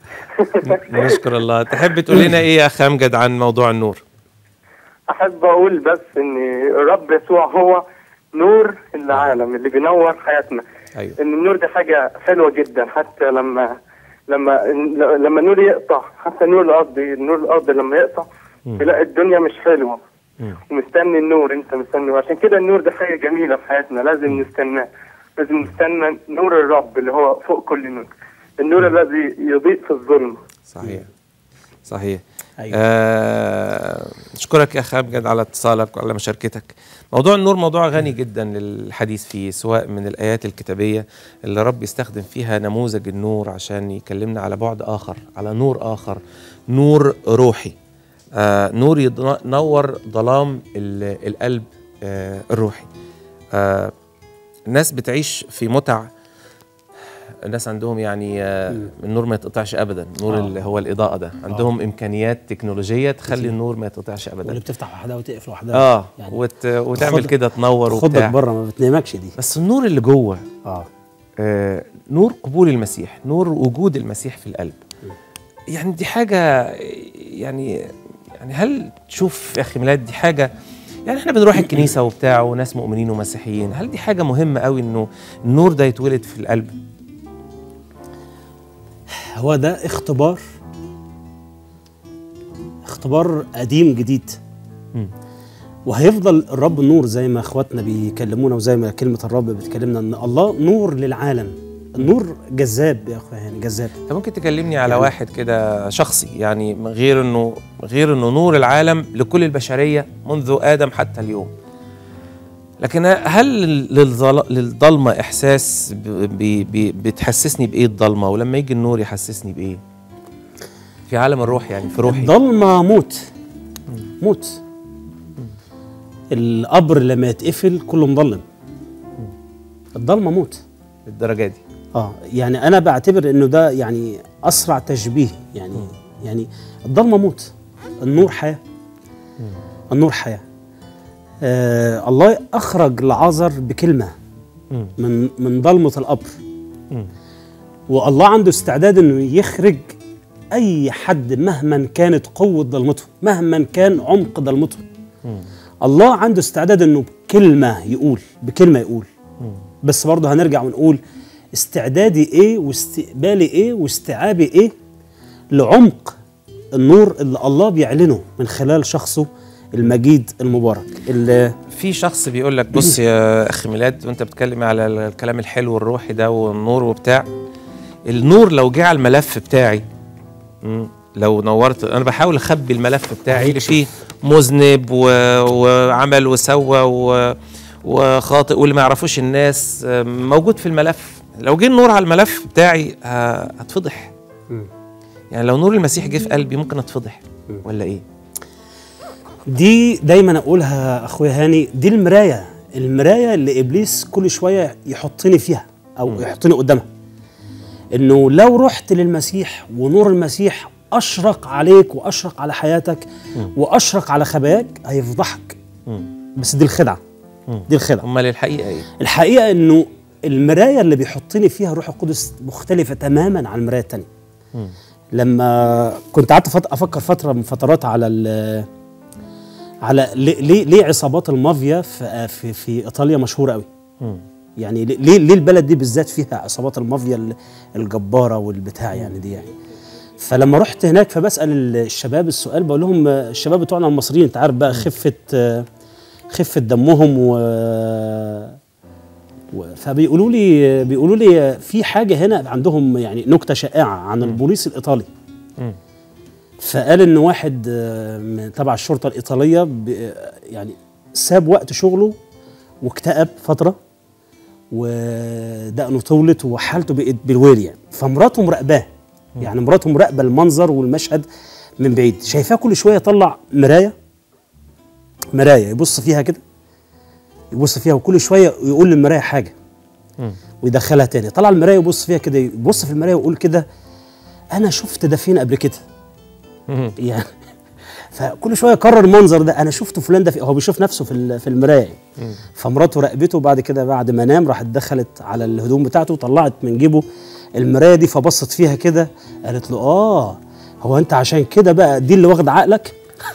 S3: نشكر الله تحب تقول لنا ايه يا اخ امجد عن موضوع النور
S22: احب اقول بس ان الرب يسوع هو نور العالم اللي بينور حياتنا
S3: ايوه
S22: ان النور ده حاجه حلوه جدا حتى لما لما لما النور يقطع حتى النور الارضي النور الارضي لما يقطع
S3: مم.
S22: تلاقي الدنيا مش حلوه
S3: مم.
S22: ومستني النور انت مستني عشان كده النور ده حاجه جميله في حياتنا لازم نستناه لازم نستنى نور الرب اللي هو فوق كل نور النور الذي يضيء في الظلم
S3: صحيح صحيح
S4: أيوة.
S3: آه، اشكرك يا اخ امجد على اتصالك وعلى مشاركتك موضوع النور موضوع غني جدا للحديث فيه سواء من الايات الكتابيه اللي رب يستخدم فيها نموذج النور عشان يكلمنا على بعد اخر على نور اخر نور روحي آه نور ينور ظلام ال- القلب آه الروحي آه الناس بتعيش في متع الناس عندهم يعني آه، النور ما يتقطعش ابدا النور
S4: آه.
S3: اللي هو الاضاءه ده عندهم امكانيات تكنولوجيه تخلي النور ما يتقطعش ابدا
S4: واللي بتفتح وحدها وتقفل وحدها
S3: اه
S4: يعني
S3: وت... وتعمل
S4: خد-
S3: كده تنور
S4: خدك
S3: وبتاع
S4: بره ما بتنامكش دي
S3: بس النور اللي جوه
S4: اه
S3: آه نور قبول المسيح نور وجود المسيح في القلب يعني دي حاجه يعني يعني هل تشوف يا اخي ميلاد دي حاجه يعني احنا بنروح الكنيسه وبتاع وناس مؤمنين ومسيحيين هل دي حاجه مهمه قوي انه النور ده يتولد في القلب
S4: هو ده اختبار اختبار قديم جديد
S3: مم.
S4: وهيفضل الرب نور زي ما اخواتنا بيكلمونا وزي ما كلمه الرب بتكلمنا ان الله نور للعالم النور جذاب يا اخويا يعني جذاب
S3: انت ممكن تكلمني على
S4: يعني-
S3: واحد كده شخصي يعني من غير انه غير انه نور العالم لكل البشريه منذ ادم حتى اليوم لكن هل للظل- للضلمه احساس ب- ب- ب- بتحسسني بايه الضلمه ولما يجي النور يحسسني بايه في عالم الروح يعني في روحي
S4: الضلمه موت موت القبر لما يتقفل كله مظلم الضلمه موت
S3: للدرجه دي
S4: اه يعني انا بعتبر انه ده يعني اسرع تشبيه يعني يعني الضلمه موت النور حياه النور حياه آه الله اخرج لعازر بكلمه
S3: مم.
S4: من من ضلمه القبر والله عنده استعداد انه يخرج اي حد مهما كانت قوه ضلمته مهما كان عمق ضلمته الله عنده استعداد انه بكلمه يقول بكلمه يقول بس برضه هنرجع ونقول استعدادي ايه واستقبالي ايه واستيعابي ايه لعمق النور اللي الله بيعلنه من خلال شخصه المجيد المبارك اللي
S3: في شخص بيقول لك بص يا اخي ميلاد وانت بتتكلم على الكلام الحلو الروحي ده والنور وبتاع النور لو جه على الملف بتاعي مم، لو نورت انا بحاول اخبي الملف بتاعي اللي فيه مذنب و... وعمل وسوى و... وخاطئ واللي ما يعرفوش الناس آه، موجود في الملف لو جه النور على الملف بتاعي ه- هتفضح يعني لو نور المسيح جه في قلبي ممكن اتفضح ولا ايه
S4: دي دايما اقولها اخويا هاني دي المرايه المرايه اللي ابليس كل شويه يحطني فيها او يحطني قدامها انه لو رحت للمسيح ونور المسيح اشرق عليك واشرق على حياتك واشرق على خباياك هيفضحك بس دي الخدعه دي الخدعه
S3: امال الحقيقه ايه
S4: الحقيقه انه المرايه اللي بيحطني فيها الروح القدس مختلفه تماما عن المرايه التانيه لما كنت قعدت فت- افكر فتره من فترات على ال على ليه ليه, ليه عصابات المافيا في, في في ايطاليا مشهوره قوي يعني ليه- ليه ليه البلد دي بالذات فيها عصابات المافيا ال- الجباره والبتاع يعني دي يعني فلما رحت هناك فبسال الشباب السؤال بقول لهم آه، الشباب بتوعنا المصريين انت عارف بقى خفه آه، خفه دمهم و و- فبيقولوا لي بيقولوا لي في حاجه هنا عندهم يعني نكته شائعه عن البوليس الايطالي فقال ان واحد آه، من تبع الشرطه الايطاليه ب- آه، يعني ساب وقت شغله واكتئب فتره ودقنه طولت وحالته بقت بالويل يعني فمراته مراقباه يعني مراته مراقبه المنظر والمشهد من بعيد شايفاه كل شويه يطلع مرايه مرايه يبص فيها كده يبص فيها وكل شويه يقول للمرايه حاجه ويدخلها تاني طلع المرايه يبص فيها كده يبص في المرايه ويقول كده انا شفت ده فين قبل كده يعني فكل شويه يكرر المنظر ده انا شفته فلان ده في هو بيشوف نفسه في ال- في المرايه يعني. فمراته راقبته بعد كده بعد ما نام راحت دخلت على الهدوم بتاعته وطلعت من جيبه المرايه دي فبصت فيها كده قالت له اه هو انت عشان كده بقى دي اللي واخد عقلك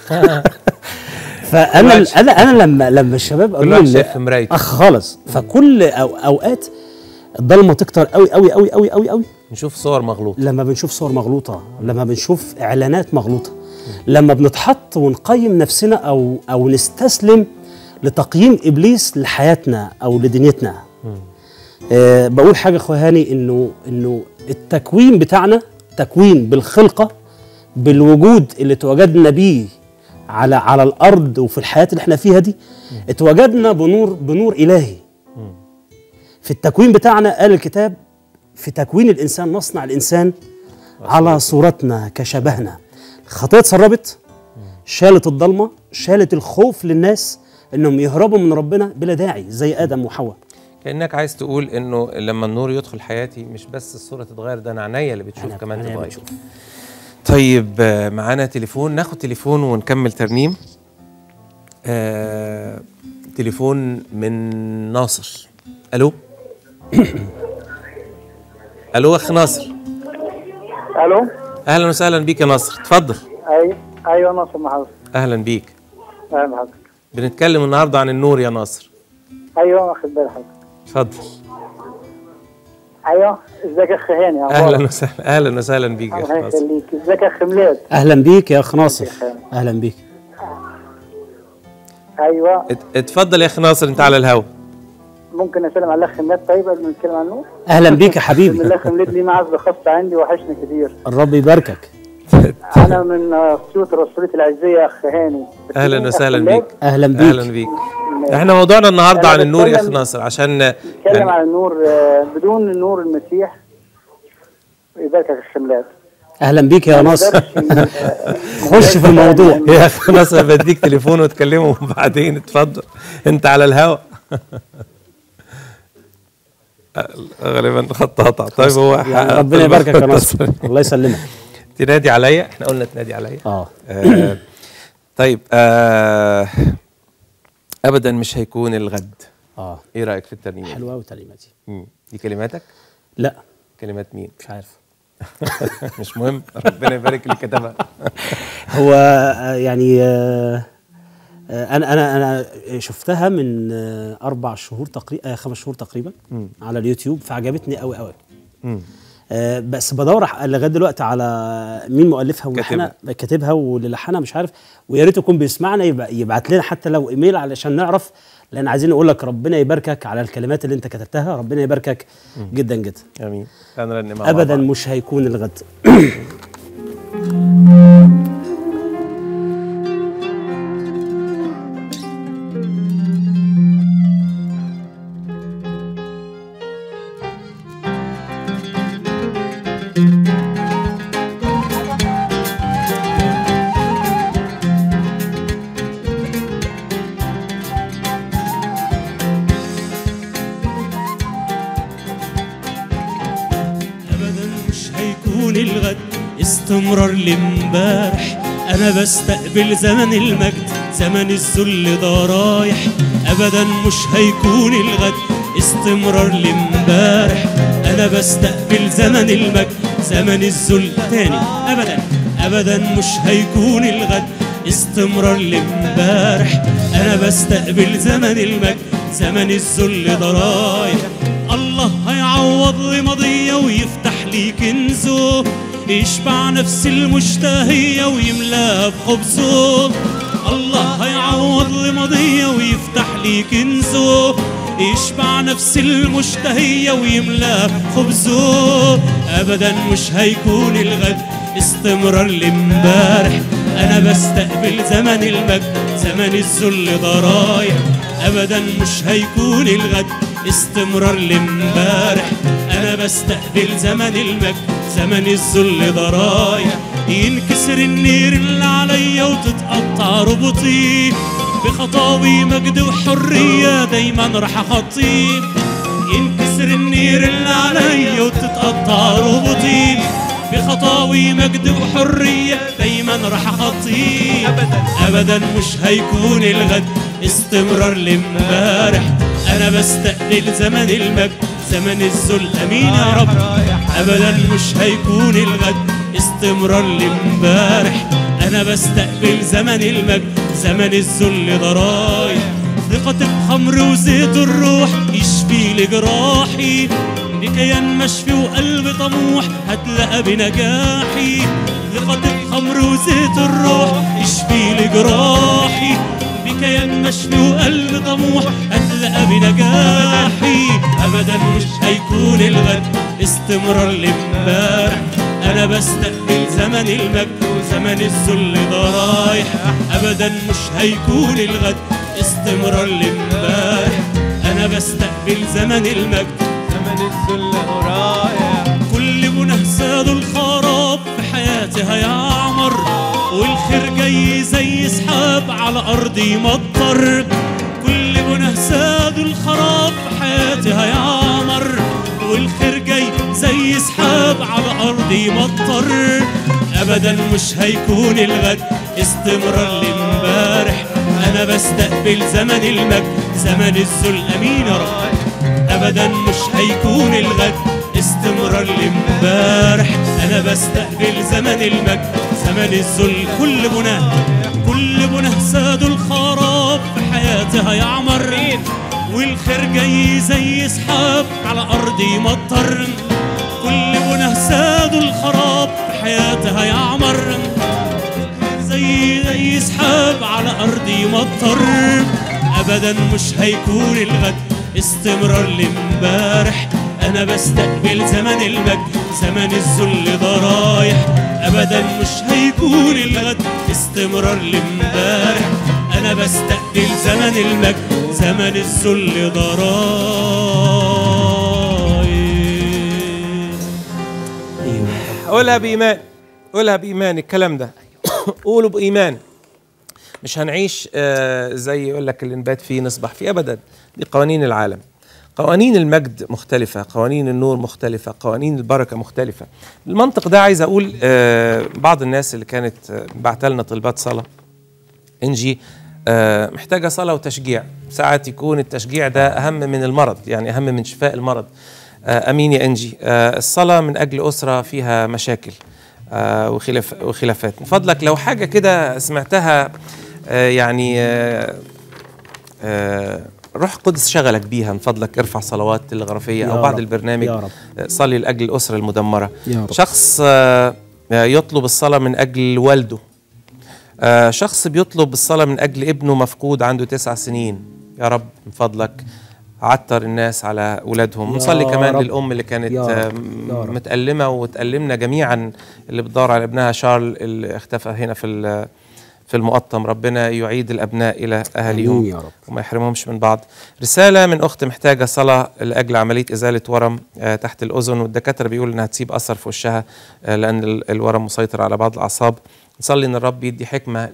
S4: فانا انا انا لما لما الشباب
S3: كل
S4: قالوا
S3: واحد
S4: لي
S3: شايف في مرايته.
S4: اخ خالص فكل أو اوقات الضلمه تكتر قوي قوي قوي قوي قوي قوي
S3: نشوف صور مغلوطه
S4: لما بنشوف صور مغلوطه لما بنشوف اعلانات مغلوطه لما بنتحط ونقيم نفسنا او او نستسلم لتقييم ابليس لحياتنا او لدنيتنا أه بقول حاجه اخويا هاني انه انه التكوين بتاعنا تكوين بالخلقه بالوجود اللي اتوجدنا بيه على على الارض وفي الحياه اللي احنا فيها دي اتوجدنا بنور بنور الهي في التكوين بتاعنا قال الكتاب في تكوين الانسان نصنع الانسان على صورتنا كشبهنا الخطيه اتسربت شالت الضلمه شالت الخوف للناس انهم يهربوا من ربنا بلا داعي زي ادم وحواء
S3: كانك عايز تقول انه لما النور يدخل حياتي مش بس الصوره تتغير ده انا عينيا اللي بتشوف كمان
S4: عينيا
S3: تتغير
S4: بتشوف.
S3: طيب آه، معانا تليفون ناخد تليفون ونكمل ترنيم آه تليفون من ناصر الو الو اخ ناصر
S21: الو
S3: اهلا وسهلا بيك يا ناصر اتفضل
S21: اي ايوه ناصر محمد
S3: اهلا بيك
S21: اهلا بحضرتك
S3: بنتكلم النهارده عن النور يا ناصر
S21: ايوه واخد بال حضرتك
S3: اتفضل
S21: ايوه ازيك يا اخ هاني
S3: اهلا وسهلا اهلا وسهلا بيك يا اخ
S21: الله
S3: ناصر
S21: يخليك ازيك يا اخ ميلاد
S4: اهلا بيك يا اخ ناصر اهلا بيك
S21: ايوه
S3: ات- اتفضل يا اخ ناصر انت على الهوا
S21: ممكن اسلم على الاخ ميلاد طيب قبل ما نتكلم عنه
S4: اهلا بيك يا حبيبي
S21: الاخ ميلاد ليه معزه خاصه عندي وحشني كتير
S4: الرب يباركك
S21: انا من اسيوط رسوليه العزيه يا اخ هاني
S3: اهلا وسهلا بيك
S4: اهلا بيك
S3: اهلا بيك احنا موضوعنا النهارده
S21: أنا
S3: عن النور يا اخ
S21: بتكلم-
S3: ناصر عشان
S21: نتكلم
S3: يعني
S21: عن النور آه، بدون نور المسيح يباركك يا اخ ميلاد
S4: اهلا بيك يا
S21: ما
S4: ناصر
S21: نقدرش-
S4: خش في الموضوع
S3: يا اخ ناصر بديك تليفون وتكلمه بعدين اتفضل انت على الهوا غالبا خط قطع طيب هو
S4: يعني
S3: حقق
S4: ربنا يباركك يا
S3: طلبات
S4: ناصر
S3: التصوير.
S4: الله يسلمك
S3: تنادي عليا احنا قلنا تنادي عليا
S4: اه
S3: آه، طيب آه ابدا مش هيكون الغد
S4: اه
S3: ايه رايك في الترنيمه
S4: حلوه قوي ترنيمتي
S3: مم. دي كلماتك
S4: لا
S3: كلمات مين
S4: مش عارف
S3: مش مهم ربنا يبارك اللي كتبها
S4: هو آه، يعني آه، آه، انا انا انا شفتها من آه، اربع شهور تقريبا خمس شهور تقريبا
S3: مم.
S4: على اليوتيوب فعجبتني قوي قوي
S3: مم.
S4: آه، بس بدور ح- لغايه دلوقتي على مين مؤلفها وملحنها كاتبها واللي لحنها مش عارف ويا ريت يكون بيسمعنا يبقى يبعت لنا حتى لو ايميل علشان نعرف لان عايزين نقول لك ربنا يباركك على الكلمات اللي انت كتبتها ربنا يباركك
S3: مم.
S4: جدا جدا
S3: امين انا لان مع
S4: ابدا
S3: بعض.
S4: مش هيكون الغد
S1: ابدا مش هيكون الغد استمرار لامبارح انا بستقبل زمن المجد زمن الذل ده رايح ابدا مش هيكون الغد استمرار لامبارح انا بستقبل زمن المجد زمن الذل تاني ابدا ابدا مش هيكون الغد استمرار لامبارح انا بستقبل زمن المجد زمن الذل ده رايح الله هيعوض لي ماضية ويفتح لي كنزه يشبع نفس المشتهية ويملاها بخبزه الله هيعوض لي ماضية ويفتح لي كنزه يشبع نفس المشتهية ويملاها بخبزه أبدا مش هيكون الغد استمرار لامبارح أنا بستقبل زمن المجد زمن الذل ده رايح أبدا مش هيكون الغد استمرار لامبارح انا بستقبل زمن المجد زمن الذل ده رايح ينكسر النير اللي عليا وتتقطع ربطي بخطاوي مجد وحرية دايما راح اخطيه ينكسر النير اللي عليا وتتقطع ربطي بخطاوي مجد وحرية دايما راح اخطيه ابدا ابدا مش هيكون الغد استمرار لامبارح انا بستقبل زمن المجد زمن الذل امين يا رب ابدا مش هيكون الغد استمرار لامبارح انا بستقبل زمن المجد زمن الذل ده رايح ثقة بخمر وزيت الروح يشفي لي جراحي بكيان مشفي وقلب طموح هتلاقى بنجاحي ثقة بخمر وزيت الروح يشفي لي جراحي بكيان مشفي وقلب طموح هتلاقى بنجاحي ابدا مش هيكون الغد استمرار لامبارح انا بستقبل زمن المجد وزمن الذل ده رايح ابدا مش هيكون الغد استمرار لامبارح انا بستقبل زمن المجد زمن الذل ده رايح كل منى ساد الخراب في حياتي هيعمر والخير جاي زي سحاب على ارضي يمطر كل منى ساد الخراب في حياتي هيعمر والخير جاي زي سحاب على ارضي يمطر ابدا مش هيكون الغد استمرار لامبارح انا بستقبل زمن المجد زمن الذل امين يا رب ابدا مش هيكون الغد استمرار لامبارح انا بستقبل زمن المجد زمن الذل كل بناه كل بناه ساد الخراب في حياتي هيعمر والخير جاي زي سحاب على ارضي يمطر كل بناه ساد الخراب في حياتي هيعمر زي زي سحاب على ارضي يمطر ابدا مش هيكون الغد استمرار لامبارح انا بستقبل زمن المجد زمن الذل ده رايح ابدا مش هيكون الغد استمرار لامبارح انا بستقبل زمن المجد زمن الذل ده رايح
S3: قولها بإيمان قولها بإيمان الكلام ده قولوا بإيمان مش هنعيش آه، زي يقول لك اللي نبات فيه نصبح فيه أبدا دي قوانين العالم قوانين المجد مختلفة قوانين النور مختلفة قوانين البركة مختلفة المنطق ده عايز أقول آه، بعض الناس اللي كانت آه، بعتلنا طلبات صلاة إنجي آه، محتاجة صلاة وتشجيع ساعات يكون التشجيع ده أهم من المرض يعني أهم من شفاء المرض آه، أمين يا إنجي آه، الصلاة من أجل أسرة فيها مشاكل آه، وخلاف وخلافات من فضلك لو حاجة كده سمعتها آه، يعني آه، آه، روح قدس شغلك بيها من فضلك ارفع صلوات تلغرافية
S4: يا
S3: أو بعد
S4: رب،
S3: البرنامج
S4: يا رب.
S3: آه، صلي لأجل الأسرة المدمرة
S4: يا رب.
S3: شخص آه، آه، يطلب الصلاة من أجل والده آه، شخص بيطلب الصلاة من أجل ابنه مفقود عنده تسع سنين يا رب من فضلك عطر الناس على أولادهم
S4: يا
S3: نصلي كمان
S4: رب.
S3: للأم اللي كانت
S4: يا رب.
S3: آه،
S4: يا رب.
S3: متألمة وتألمنا جميعا اللي بتدور على ابنها شارل اللي اختفى هنا في ال- في المقطم ربنا يعيد الأبناء إلى أهاليهم
S4: آمين يا رب.
S3: وما يحرمهمش من بعض رسالة من أخت محتاجة صلاة لأجل عملية إزالة ورم آه، تحت الأذن والدكاترة بيقول إنها تسيب أثر في وشها آه، لأن ال- الورم مسيطر على بعض الأعصاب نصلي إن الرب يدي حكمة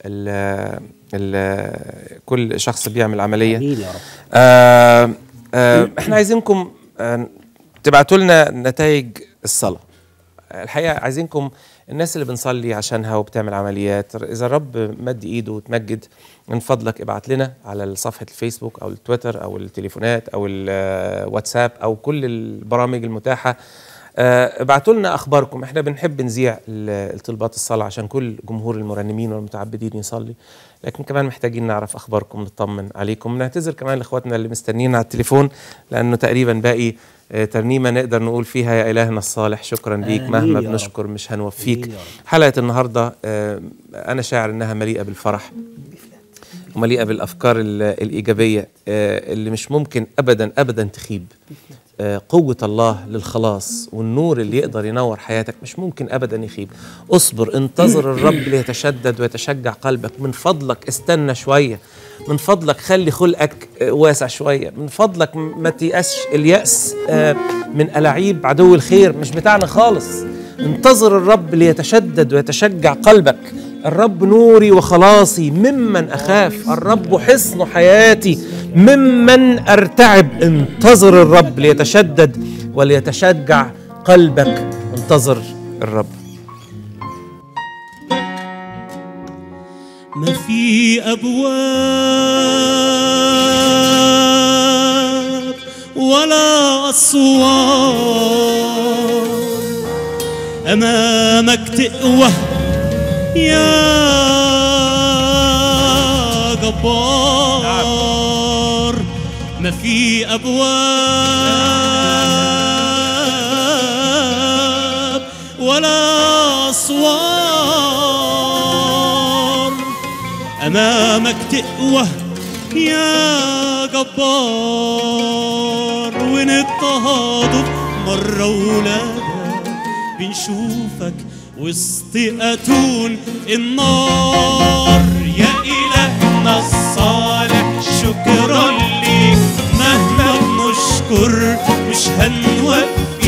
S3: لكل شخص بيعمل عملية
S4: آمين يا رب
S3: آه آه احنا عايزينكم آه تبعتوا لنا نتائج الصلاة الحقيقة عايزينكم الناس اللي بنصلي عشانها وبتعمل عمليات إذا الرب مد إيده وتمجد من فضلك ابعت لنا على صفحة الفيسبوك أو التويتر أو التليفونات أو الواتساب أو كل البرامج المتاحة آه، ابعتوا لنا اخباركم احنا بنحب نذيع ال- الطلبات الصلاه عشان كل جمهور المرنمين والمتعبدين يصلي لكن كمان محتاجين نعرف اخباركم نطمن عليكم نعتذر كمان لاخواتنا اللي مستنيين على التليفون لانه تقريبا باقي آه، ترنيمه نقدر نقول فيها يا الهنا الصالح شكرا ليك
S4: آمين
S3: مهما
S4: يا رب.
S3: بنشكر مش هنوفيك
S4: آمين يا رب.
S3: حلقه النهارده آه، انا شاعر انها مليئه بالفرح ومليئه بالافكار ال- الايجابيه آه، اللي مش ممكن ابدا ابدا تخيب آه، قوة الله للخلاص والنور اللي يقدر ينور حياتك مش ممكن أبدا يخيب اصبر انتظر الرب ليتشدد ويتشجع قلبك من فضلك استنى شوية من فضلك خلي خلقك آه، واسع شوية من فضلك م- ما تيأسش اليأس آه، من ألاعيب عدو الخير مش بتاعنا خالص انتظر الرب ليتشدد ويتشجع قلبك الرب نوري وخلاصي ممن أخاف الرب حصن حياتي ممن أرتعب انتظر الرب ليتشدد وليتشجع قلبك انتظر الرب
S1: ما في أبواب ولا أسوار أمامك تقوى يا جبار ما في أبواب ولا أسوار أمامك تقوى يا جبار وين اضطهادك مرة ولادة بنشوفك وسط أتون النار يا إلهنا الصالح شكرا ليك مهما بنشكر مش هنوفي